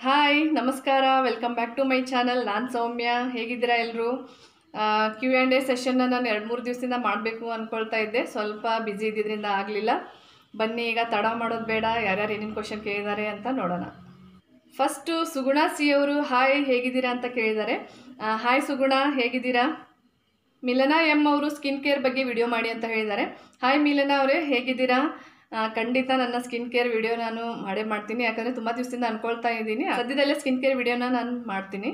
hi ನಮಸ್ಕಾರ welcome back to my channel ನಾನು ಸೌಮ್ಯ ಹೇಗಿದ್ದೀರಾ ಎಲ್ಲರೂ ಕ್ಯೂ ಆ್ಯಂಡ್ ಎ ಸೆಷನ್ನ ನಾನು ಎರಡು ಮೂರು ದಿವಸದಿಂದ ಮಾಡಬೇಕು ಅಂದ್ಕೊಳ್ತಾ ಇದ್ದೆ ಸ್ವಲ್ಪ ಬ್ಯುಸಿ ಇದ್ದಿದ್ದರಿಂದ ಆಗಲಿಲ್ಲ ಬನ್ನಿ ಈಗ ತಡ ಮಾಡೋದು ಬೇಡ ಯಾರ್ಯಾರು ಏನೇನು ಕ್ವಶನ್ ಕೇಳಿದ್ದಾರೆ ಅಂತ ನೋಡೋಣ ಫಸ್ಟು ಸುಗುಣ ಸಿ ಅವರು ಹಾಯ್ ಹೇಗಿದ್ದೀರಾ ಅಂತ ಕೇಳಿದ್ದಾರೆ ಹಾಯ್ ಸುಗುಣ ಹೇಗಿದ್ದೀರಾ ಮಿಲನಾ ಎಮ್ ಅವರು ಸ್ಕಿನ್ ಕೇರ್ ಬಗ್ಗೆ ವಿಡಿಯೋ ಮಾಡಿ ಅಂತ ಹೇಳಿದ್ದಾರೆ ಹಾಯ್ ಮಿಲನಾ ಅವರೇ ಹೇಗಿದ್ದೀರಾ ಆ, ಖಂಡಿತ ನನ್ನ ಸ್ಕಿನ್ ಕೇರ್ ವಿಡಿಯೋ ನಾನು ಮಾಡೇ ಮಾಡ್ತೀನಿ ಯಾಕಂದರೆ ತುಂಬ ದಿವಸದಿಂದ ಅನ್ಕೊಳ್ತಾ ಇದ್ದೀನಿ ಸದ್ಯದಲ್ಲೇ ಸ್ಕಿನ್ ಕೇರ್ ವಿಡಿಯೋನ ನಾನು ಮಾಡ್ತೀನಿ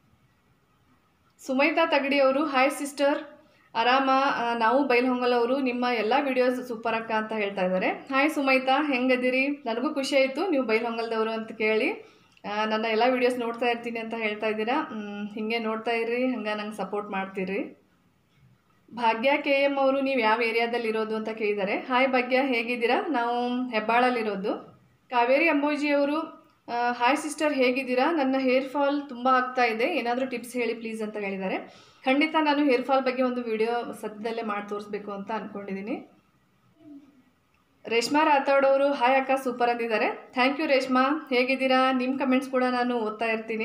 ಸುಮೈತಾ ತಗಡಿ ಅವರು ಹಾಯ್ ಸಿಸ್ಟರ್ ಆರಾಮ ಆ, ನಾವು ಬೈಲ್ಹೊಂಗಲ್ ಅವರು ನಿಮ್ಮ ಎಲ್ಲ ವಿಡಿಯೋಸ್ ಸೂಪರ್ ಅಕ್ಕ ಅಂತ ಹೇಳ್ತಾ ಇದ್ದಾರೆ ಹಾಯ್ ಸುಮೈತಾ ಹೆಂಗದಿರಿ ನನಗೂ ಖುಷಿ ಆಯಿತು ನೀವು ಬೈಲ್ಹೊಂಗಲ್ದವರು ಅಂತ ಕೇಳಿ ಆ, ನನ್ನ ಎಲ್ಲ ವಿಡಿಯೋಸ್ ನೋಡ್ತಾ ಇರ್ತೀನಿ ಅಂತ ಹೇಳ್ತಾ ಇದ್ದೀರಾ ಮ್, ಹಿಂಗೆ ನೋಡ್ತಾ ಇರ್ರಿ ಹಂಗೆ ನಂಗೆ ಸಪೋರ್ಟ್ ಮಾಡ್ತೀರಿ ಭಾಗ್ಯ ಕೆ ಎಮ್ ಅವರು ನೀವು ಯಾವ ಏರಿಯಾದಲ್ಲಿ ಇರೋದು ಅಂತ ಕೇಳಿದ್ದಾರೆ ಹಾಯ್ ಭಾಗ್ಯ ಹೇಗಿದ್ದೀರಾ ನಾವು ಹೆಬ್ಬಾಳಲ್ಲಿರೋದು ಕಾವೇರಿ ಅಂಬೋಜಿ ಅವರು ಆ, ಹಾಯ್ ಸಿಸ್ಟರ್ ಹೇಗಿದ್ದೀರಾ ನನ್ನ ಹೇರ್ ಫಾಲ್ ತುಂಬ ಆಗ್ತಾ ಇದೆ ಏನಾದರೂ ಟಿಪ್ಸ್ ಹೇಳಿ ಪ್ಲೀಸ್ ಅಂತ ಹೇಳಿದ್ದಾರೆ ಖಂಡಿತ ನಾನು ಹೇರ್ ಫಾಲ್ ಬಗ್ಗೆ ಒಂದು ವಿಡಿಯೋ ಸದ್ಯದಲ್ಲೇ ಮಾಡಿ ತೋರಿಸ್ಬೇಕು ಅಂತ ಅಂದ್ಕೊಂಡಿದ್ದೀನಿ ರೇಷ್ಮಾ ರಾಥೋಡ್ ಅವರು ಹಾಯ್ ಅಕ್ಕ ಸೂಪರ್ ಅಂದಿದ್ದಾರೆ ಥ್ಯಾಂಕ್ ಯು ರೇಷ್ಮಾ ಹೇಗಿದ್ದೀರಾ ನಿಮ್ಮ ಕಮೆಂಟ್ಸ್ ಕೂಡ ನಾನು ಓದ್ತಾ ಇರ್ತೀನಿ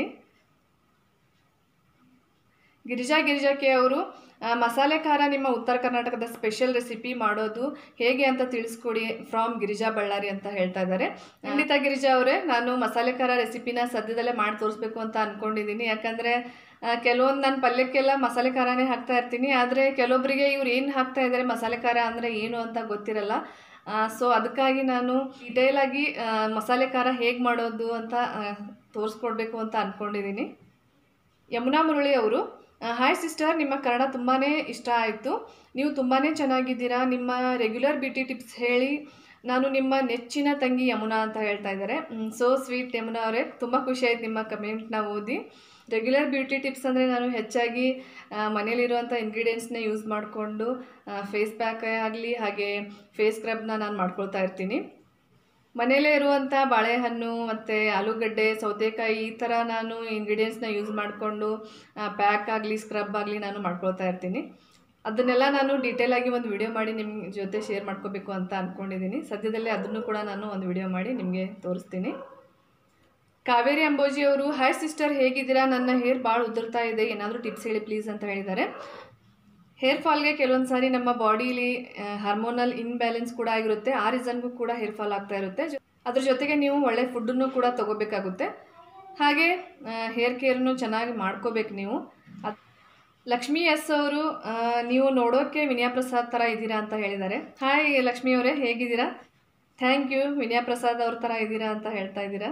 ಗಿರಿಜಾ ಗಿರಿಜಾ ಕೆ ಅವರು ಆ, ಮಸಾಲೆ ಖಾರ ನಿಮ್ಮ ಉತ್ತರ ಕರ್ನಾಟಕದ ಸ್ಪೆಷಲ್ ರೆಸಿಪಿ ಮಾಡೋದು ಹೇಗೆ ಅಂತ ತಿಳಿಸ್ಕೊಡಿ ಫ್ರಾಮ್ ಗಿರಿಜಾ ಬಳ್ಳಾರಿ ಅಂತ ಹೇಳ್ತಾ ಇದ್ದಾರೆ ಖಂಡಿತ ಗಿರಿಜಾ ಅವರೇ ನಾನು ಮಸಾಲೆ ಖಾರ ರೆಸಿಪಿನ ಸದ್ಯದಲ್ಲೇ ಮಾಡಿ ತೋರಿಸ್ಬೇಕು ಅಂತ ಅಂದ್ಕೊಂಡಿದ್ದೀನಿ ಯಾಕಂದರೆ ಕೆಲವೊಂದು ನಾನು ಪಲ್ಯಕ್ಕೆಲ್ಲ ಮಸಾಲೆ ಖಾರನೇ ಹಾಕ್ತಾ ಇರ್ತೀನಿ ಆದರೆ ಕೆಲವೊಬ್ಬರಿಗೆ ಇವ್ರು ಏನು ಹಾಕ್ತಾ ಇದ್ದಾರೆ ಮಸಾಲೆ ಖಾರ ಅಂದರೆ ಏನು ಅಂತ ಗೊತ್ತಿರಲ್ಲ ಸೊ ಅದಕ್ಕಾಗಿ ನಾನು ಡೀಟೇಲಾಗಿ ಮಸಾಲೆ ಖಾರ ಹೇಗೆ ಮಾಡೋದು ಅಂತ ಆ, ತೋರಿಸ್ಕೊಡ್ಬೇಕು ಅಂತ ಅಂದ್ಕೊಂಡಿದ್ದೀನಿ ಯಮುನಾ ಮುರಳಿ ಅವರು ಹಾಯ್ ಸಿಸ್ಟರ್ ನಿಮ್ಮ ಕನ್ನಡ ತುಂಬಾ ಇಷ್ಟ ಆಯಿತು ನೀವು ತುಂಬಾ ಚೆನ್ನಾಗಿದ್ದೀರಾ ನಿಮ್ಮ ರೆಗ್ಯುಲರ್ ಬ್ಯೂಟಿ ಟಿಪ್ಸ್ ಹೇಳಿ ನಾನು ನಿಮ್ಮ ನೆಚ್ಚಿನ ತಂಗಿ ಯಮುನಾ ಅಂತ ಹೇಳ್ತಾ ಇದ್ದಾರೆ ಸೋ ಸ್ವೀಟ್ ಯಮುನಾ ಅವರೇ ತುಂಬ ಖುಷಿ ಆಯ್ತು ನಿಮ್ಮ ಕಮೆಂಟ್ನ ಓದಿ ರೆಗ್ಯುಲರ್ ಬ್ಯೂಟಿ ಟಿಪ್ಸ್ ಅಂದರೆ ನಾನು ಹೆಚ್ಚಾಗಿ ಆ, ಮನೇಲಿರುವಂಥ ಇಂಗ್ರೀಡಿಯೆಂಟ್ಸ್ನ ಯೂಸ್ ಮಾಡಿಕೊಂಡು ಫೇಸ್ ಪ್ಯಾಕ್ ಆಗಲಿ ಹಾಗೆ ಫೇಸ್ ಸ್ಕ್ರಬ್ನ ನಾನು ಮಾಡ್ಕೊಳ್ತಾ ಇರ್ತೀನಿ ಮನೆಯಲ್ಲೇ ಇರುವಂಥ ಬಾಳೆಹಣ್ಣು ಮತ್ತು ಆಲೂಗಡ್ಡೆ ಸೌತೆಕಾಯಿ ಈ ಥರ ನಾನು ಇಂಗ್ರೀಡಿಯೆಂಟ್ಸ್ನ ಯೂಸ್ ಮಾಡಿಕೊಂಡು ಪ್ಯಾಕ್ ಆಗಲಿ ಸ್ಕ್ರಬ್ ಆಗಲಿ ನಾನು ಮಾಡ್ಕೊಳ್ತಾ ಇರ್ತೀನಿ ಅದನ್ನೆಲ್ಲ ನಾನು ಡೀಟೇಲಾಗಿ ಒಂದು ವಿಡಿಯೋ ಮಾಡಿ ನಿಮ್ಮ ಜೊತೆ ಶೇರ್ ಮಾಡ್ಕೋಬೇಕು ಅಂತ ಅಂದ್ಕೊಂಡಿದ್ದೀನಿ ಸದ್ಯದಲ್ಲೇ ಅದನ್ನು ಕೂಡ ನಾನು ಒಂದು ವಿಡಿಯೋ ಮಾಡಿ ನಿಮಗೆ ತೋರಿಸ್ತೀನಿ ಕಾವೇರಿ ಅಂಬೋಜಿ ಅವರು ಹಾಯ್ ಸಿಸ್ಟರ್ ಹೇಗಿದ್ದೀರಾ ನನ್ನ ಹೇರ್ ಭಾಳ ಉದುರ್ತಾ ಇದೆ ಏನಾದರೂ ಟಿಪ್ಸ್ ಹೇಳಿ ಪ್ಲೀಸ್ ಅಂತ ಹೇಳಿದ್ದಾರೆ ಹೇರ್ ಫಾಲ್ಗೆ ಕೆಲವೊಂದು ಸಾರಿ ನಮ್ಮ ಬಾಡಿಲಿ ಹಾರ್ಮೋನಲ್ ಇನ್ಬ್ಯಾಲೆನ್ಸ್ ಕೂಡ ಆಗಿರುತ್ತೆ ಆ ರೀಸನ್ಗೂ ಕೂಡ ಹೇರ್ ಫಾಲ್ ಆಗ್ತಾ ಇರುತ್ತೆ ಜೊ- ಅದ್ರ ಜೊತೆಗೆ ನೀವು ಒಳ್ಳೆ ಫುಡ್ಡನ್ನು ಕೂಡ ತಗೋಬೇಕಾಗುತ್ತೆ ಹಾಗೆ ಹೇರ್ ಕೇರ್ನು ಚೆನ್ನಾಗಿ ಮಾಡ್ಕೋಬೇಕು ನೀವು ಅದ್- ಲಕ್ಷ್ಮಿ ಎಸ್ ಅವರು ಆ, ನೀವು ನೋಡೋಕ್ಕೆ ವಿನಯಾ ಪ್ರಸಾದ್ ಥರ ಇದ್ದೀರಾ ಅಂತ ಹೇಳಿದ್ದಾರೆ ಹಾಯ್ ಲಕ್ಷ್ಮಿ ಅವರೇ ಹೇಗಿದ್ದೀರಾ ಥ್ಯಾಂಕ್ ಯು ವಿನಯಾ ಪ್ರಸಾದ್ ಅವ್ರ ಥರ ಇದ್ದೀರಾ ಅಂತ ಹೇಳ್ತಾ ಇದ್ದೀರಾ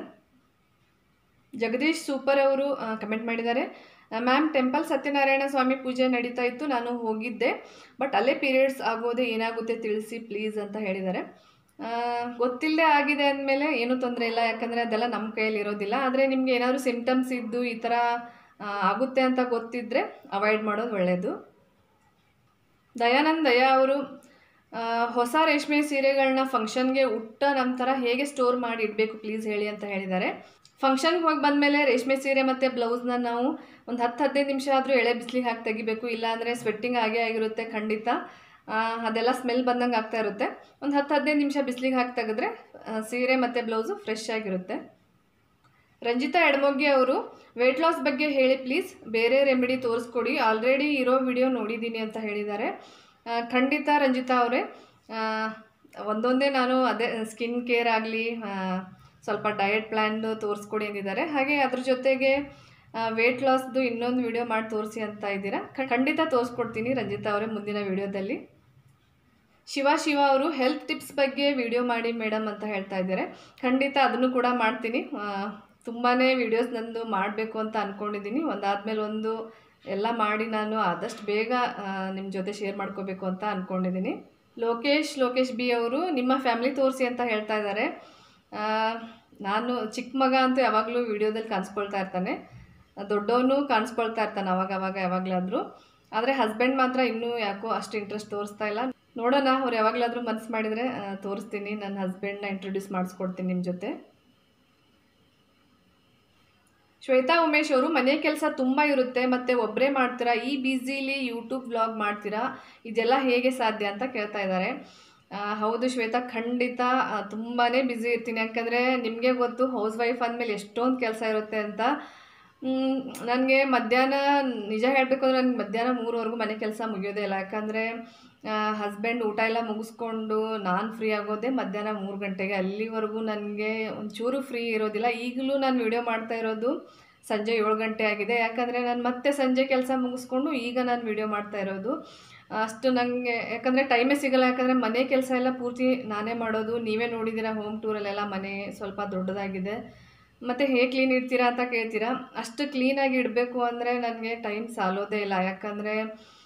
ಜಗದೀಶ್ ಸೂಪರ್ ಅವರು ಕಮೆಂಟ್ ಮಾಡಿದ್ದಾರೆ ಮ್ಯಾಮ್ ಟೆಂಪಲ್ ಸತ್ಯನಾರಾಯಣ ಸ್ವಾಮಿ ಪೂಜೆ ನಡೀತಾ ಇತ್ತು ನಾನು ಹೋಗಿದ್ದೆ ಬಟ್ ಅಲ್ಲೇ ಪೀರಿಯಡ್ಸ್ ಆಗೋದೇ ಏನಾಗುತ್ತೆ ತಿಳಿಸಿ ಪ್ಲೀಸ್ ಅಂತ ಹೇಳಿದ್ದಾರೆ ಆ, ಗೊತ್ತಿಲ್ಲದೆ ಆಗಿದೆ ಅಂದಮೇಲೆ ಏನೂ ತೊಂದರೆ ಇಲ್ಲ ಯಾಕಂದರೆ ಅದೆಲ್ಲ ನಮ್ಮ ಕೈಯಲ್ಲಿ ಇರೋದಿಲ್ಲ ಆದರೆ ನಿಮಗೆ ಏನಾದರೂ ಸಿಮ್ಟಮ್ಸ್ ಇದ್ದು ಈ ಥರ ಆ, ಆಗುತ್ತೆ ಅಂತ ಗೊತ್ತಿದ್ದರೆ ಅವಾಯ್ಡ್ ಮಾಡೋದು ಒಳ್ಳೆಯದು ದಯಾನಂದ್ ದಯಾ ಅವರು ಆ, ಹೊಸ ರೇಷ್ಮೆ ಸೀರೆಗಳನ್ನ ಫಂಕ್ಷನ್ಗೆ ಉಟ್ಟ ನಂತರ ಹೇಗೆ ಸ್ಟೋರ್ ಮಾಡಿ ಇಡಬೇಕು ಪ್ಲೀಸ್ ಹೇಳಿ ಅಂತ ಹೇಳಿದ್ದಾರೆ ಫಂಕ್ಷನ್ಗೆ ಹೋಗಿ ಬಂದಮೇಲೆ ರೇಷ್ಮೆ ಸೀರೆ ಮತ್ತು ಬ್ಲೌಸ್ನ ನಾವು ಒಂದು ಹತ್ತು ಹದಿನೈದು ನಿಮಿಷ ಆದರೂ ಎಳೆ ಬಿಸಿಲಿಗೆ ಹಾಕಿ ತೆಗಿಬೇಕು ಇಲ್ಲಾಂದರೆ ಸ್ವೆಟ್ಟಿಂಗ್ ಆಗೇ ಆಗಿರುತ್ತೆ ಖಂಡಿತ ಆ, ಅದೆಲ್ಲ ಸ್ಮೆಲ್ ಬಂದಂಗೆ ಆಗ್ತಾ ಇರುತ್ತೆ ಒಂದು ಹತ್ತು ಹದಿನೈದು ನಿಮಿಷ ಬಿಸಿಲಿಗೆ ಹಾಕಿ ತೆಗೆದ್ರೆ ಆ, ಸೀರೆ ಮತ್ತು ಬ್ಲೌಸು ಫ್ರೆಶ್ ಆಗಿರುತ್ತೆ ರಂಜಿತಾ ಎಡಮೊಗ್ಗೆ ಅವರು ವೆಯ್ಟ್ ಲಾಸ್ ಬಗ್ಗೆ ಹೇಳಿ ಪ್ಲೀಸ್ ಬೇರೆ ರೆಮಿಡಿ ತೋರಿಸ್ಕೊಡಿ ಆಲ್ರೆಡಿ ಇರೋ ವಿಡಿಯೋ ನೋಡಿದ್ದೀನಿ ಅಂತ ಹೇಳಿದ್ದಾರೆ ಆ, ಖಂಡಿತ ರಂಜಿತಾ ಅವರೇ ಆ, ಒಂದೊಂದೇ ನಾನು ಅದೇ ಸ್ಕಿನ್ ಕೇರ್ ಆಗಲಿ ಸ್ವಲ್ಪ ಡಯಟ್ ಪ್ಲ್ಯಾನ್ದು ತೋರಿಸ್ಕೊಡಿ ಅಂದಿದ್ದಾರೆ ಹಾಗೆ ಅದ್ರ ಜೊತೆಗೆ ವೆಯ್ಟ್ ಲಾಸ್ದು ಇನ್ನೊಂದು ವಿಡಿಯೋ ಮಾಡಿ ತೋರಿಸಿ ಅಂತ ಇದ್ದೀರಾ ಖ- ಖಂಡಿತ ತೋರಿಸ್ಕೊಡ್ತೀನಿ ರಂಜಿತಾ ಅವರೇ ಮುಂದಿನ ವಿಡಿಯೋದಲ್ಲಿ ಶಿವ ಶಿವ ಅವರು ಹೆಲ್ತ್ ಟಿಪ್ಸ್ ಬಗ್ಗೆ ವಿಡಿಯೋ ಮಾಡಿ ಮೇಡಮ್ ಅಂತ ಹೇಳ್ತಾ ಇದ್ದಾರೆ ಖಂಡಿತ ಅದನ್ನು ಕೂಡ ಮಾಡ್ತೀನಿ ತುಂಬಾ ವಿಡಿಯೋಸ್ ನಂದು ಮಾಡಬೇಕು ಅಂತ ಅಂದ್ಕೊಂಡಿದ್ದೀನಿ ಒಂದಾದ್ಮೇಲೆ ಒಂದು ಎಲ್ಲ ಮಾಡಿ ನಾನು ಆದಷ್ಟು ಬೇಗ ನಿಮ್ಮ ಜೊತೆ ಶೇರ್ ಮಾಡ್ಕೋಬೇಕು ಅಂತ ಅಂದ್ಕೊಂಡಿದ್ದೀನಿ ಲೋಕೇಶ್ ಲೋಕೇಶ್ ಬಿ ಅವರು ನಿಮ್ಮ ಫ್ಯಾಮಿಲಿ ತೋರಿಸಿ ಅಂತ ಹೇಳ್ತಾ ಇದ್ದಾರೆ ಆ, ನಾನು ಚಿಕ್ಕ ಮಗ ಅಂತೂ ಯಾವಾಗಲೂ ವಿಡಿಯೋದಲ್ಲಿ ಕಾಣಿಸ್ಕೊಳ್ತಾ ಇರ್ತಾನೆ ದೊಡ್ಡವನು ಕಾಣಿಸ್ಕೊಳ್ತಾ ಇರ್ತಾನೆ ಅವಾಗ ಅವಾಗ ಯಾವಾಗಲಾದರೂ ಆದರೆ ಹಸ್ಬೆಂಡ್ ಮಾತ್ರ ಇನ್ನೂ ಯಾಕೋ ಅಷ್ಟು ಇಂಟ್ರೆಸ್ಟ್ ತೋರಿಸ್ತಾ ಇಲ್ಲ ನೋಡೋಣ ಅವ್ರು ಯಾವಾಗಲಾದರೂ ಮನಸ್ಸು ಮಾಡಿದರೆ ಆ, ತೋರಿಸ್ತೀನಿ ನನ್ನ ಹಸ್ಬೆಂಡ್ನ ಇಂಟ್ರೊಡ್ಯೂಸ್ ಮಾಡಿಸ್ಕೊಡ್ತೀನಿ ನಿಮ್ಮ ಜೊತೆ ಶ್ವೇತಾ ಉಮೇಶ್ ಅವರು ಮನೆ ಕೆಲಸ ತುಂಬ ಇರುತ್ತೆ ಮತ್ತು ಒಬ್ಬರೇ ಮಾಡ್ತೀರಾ ಈ ಬ್ಯುಸಿಲಿ ಯೂಟ್ಯೂಬ್ ವ್ಲಾಗ್ ಮಾಡ್ತೀರಾ ಇದೆಲ್ಲ ಹೇಗೆ ಸಾಧ್ಯ ಅಂತ ಕೇಳ್ತಾ ಇದ್ದಾರೆ ಆ, ಹೌದು ಶ್ವೇತಾ ಖಂಡಿತ ತುಂಬಾ ಬ್ಯುಸಿ ಇರ್ತೀನಿ ಯಾಕಂದರೆ ನಿಮಗೆ ಗೊತ್ತು ಹೌಸ್ ವೈಫ್ ಅಂದಮೇಲೆ ಎಷ್ಟೊಂದು ಕೆಲಸ ಇರುತ್ತೆ ಅಂತ ನನಗೆ ಮಧ್ಯಾಹ್ನ ನಿಜ ಹೇಳಬೇಕು ಅಂದರೆ ನನಗೆ ಮಧ್ಯಾಹ್ನ ಮೂರುವರೆಗೂ ಮನೆ ಕೆಲಸ ಮುಗಿಯೋದೇ ಇಲ್ಲ ಯಾಕಂದರೆ ಹಸ್ಬೆಂಡ್ ಊಟ ಎಲ್ಲ ಮುಗಿಸ್ಕೊಂಡು ನಾನು ಫ್ರೀ ಆಗೋದೇ ಮಧ್ಯಾಹ್ನ ಮೂರು ಗಂಟೆಗೆ ಅಲ್ಲಿವರೆಗೂ ನನಗೆ ಒಂಚೂರು ಫ್ರೀ ಇರೋದಿಲ್ಲ ಈಗಲೂ ನಾನು ವಿಡಿಯೋ ಮಾಡ್ತಾ ಇರೋದು ಸಂಜೆ ಏಳು ಗಂಟೆ ಆಗಿದೆ ಯಾಕಂದರೆ ನಾನು ಮತ್ತೆ ಸಂಜೆ ಕೆಲಸ ಮುಗಿಸ್ಕೊಂಡು ಈಗ ನಾನು ವಿಡಿಯೋ ಮಾಡ್ತಾ ಇರೋದು ಅಷ್ಟು ನನಗೆ ಯಾಕಂದರೆ ಟೈಮೇ ಸಿಗಲ್ಲ ಯಾಕಂದರೆ ಮನೆ ಕೆಲಸ ಎಲ್ಲ ಪೂರ್ತಿ ನಾನೇ ಮಾಡೋದು ನೀವೇ ನೋಡಿದ್ದೀರಾ ಹೋಮ್ ಟೂರಲ್ಲೆಲ್ಲ ಮನೆ ಸ್ವಲ್ಪ ದೊಡ್ಡದಾಗಿದೆ ಮತ್ತು ಹೇಗೆ ಕ್ಲೀನ್ ಇಡ್ತೀರಾ ಅಂತ ಕೇಳ್ತೀರಾ ಅಷ್ಟು ಕ್ಲೀನಾಗಿ ಇಡಬೇಕು ಅಂದರೆ ನನಗೆ ಟೈಮ್ ಸಾಲೋದೇ ಇಲ್ಲ ಯಾಕಂದರೆ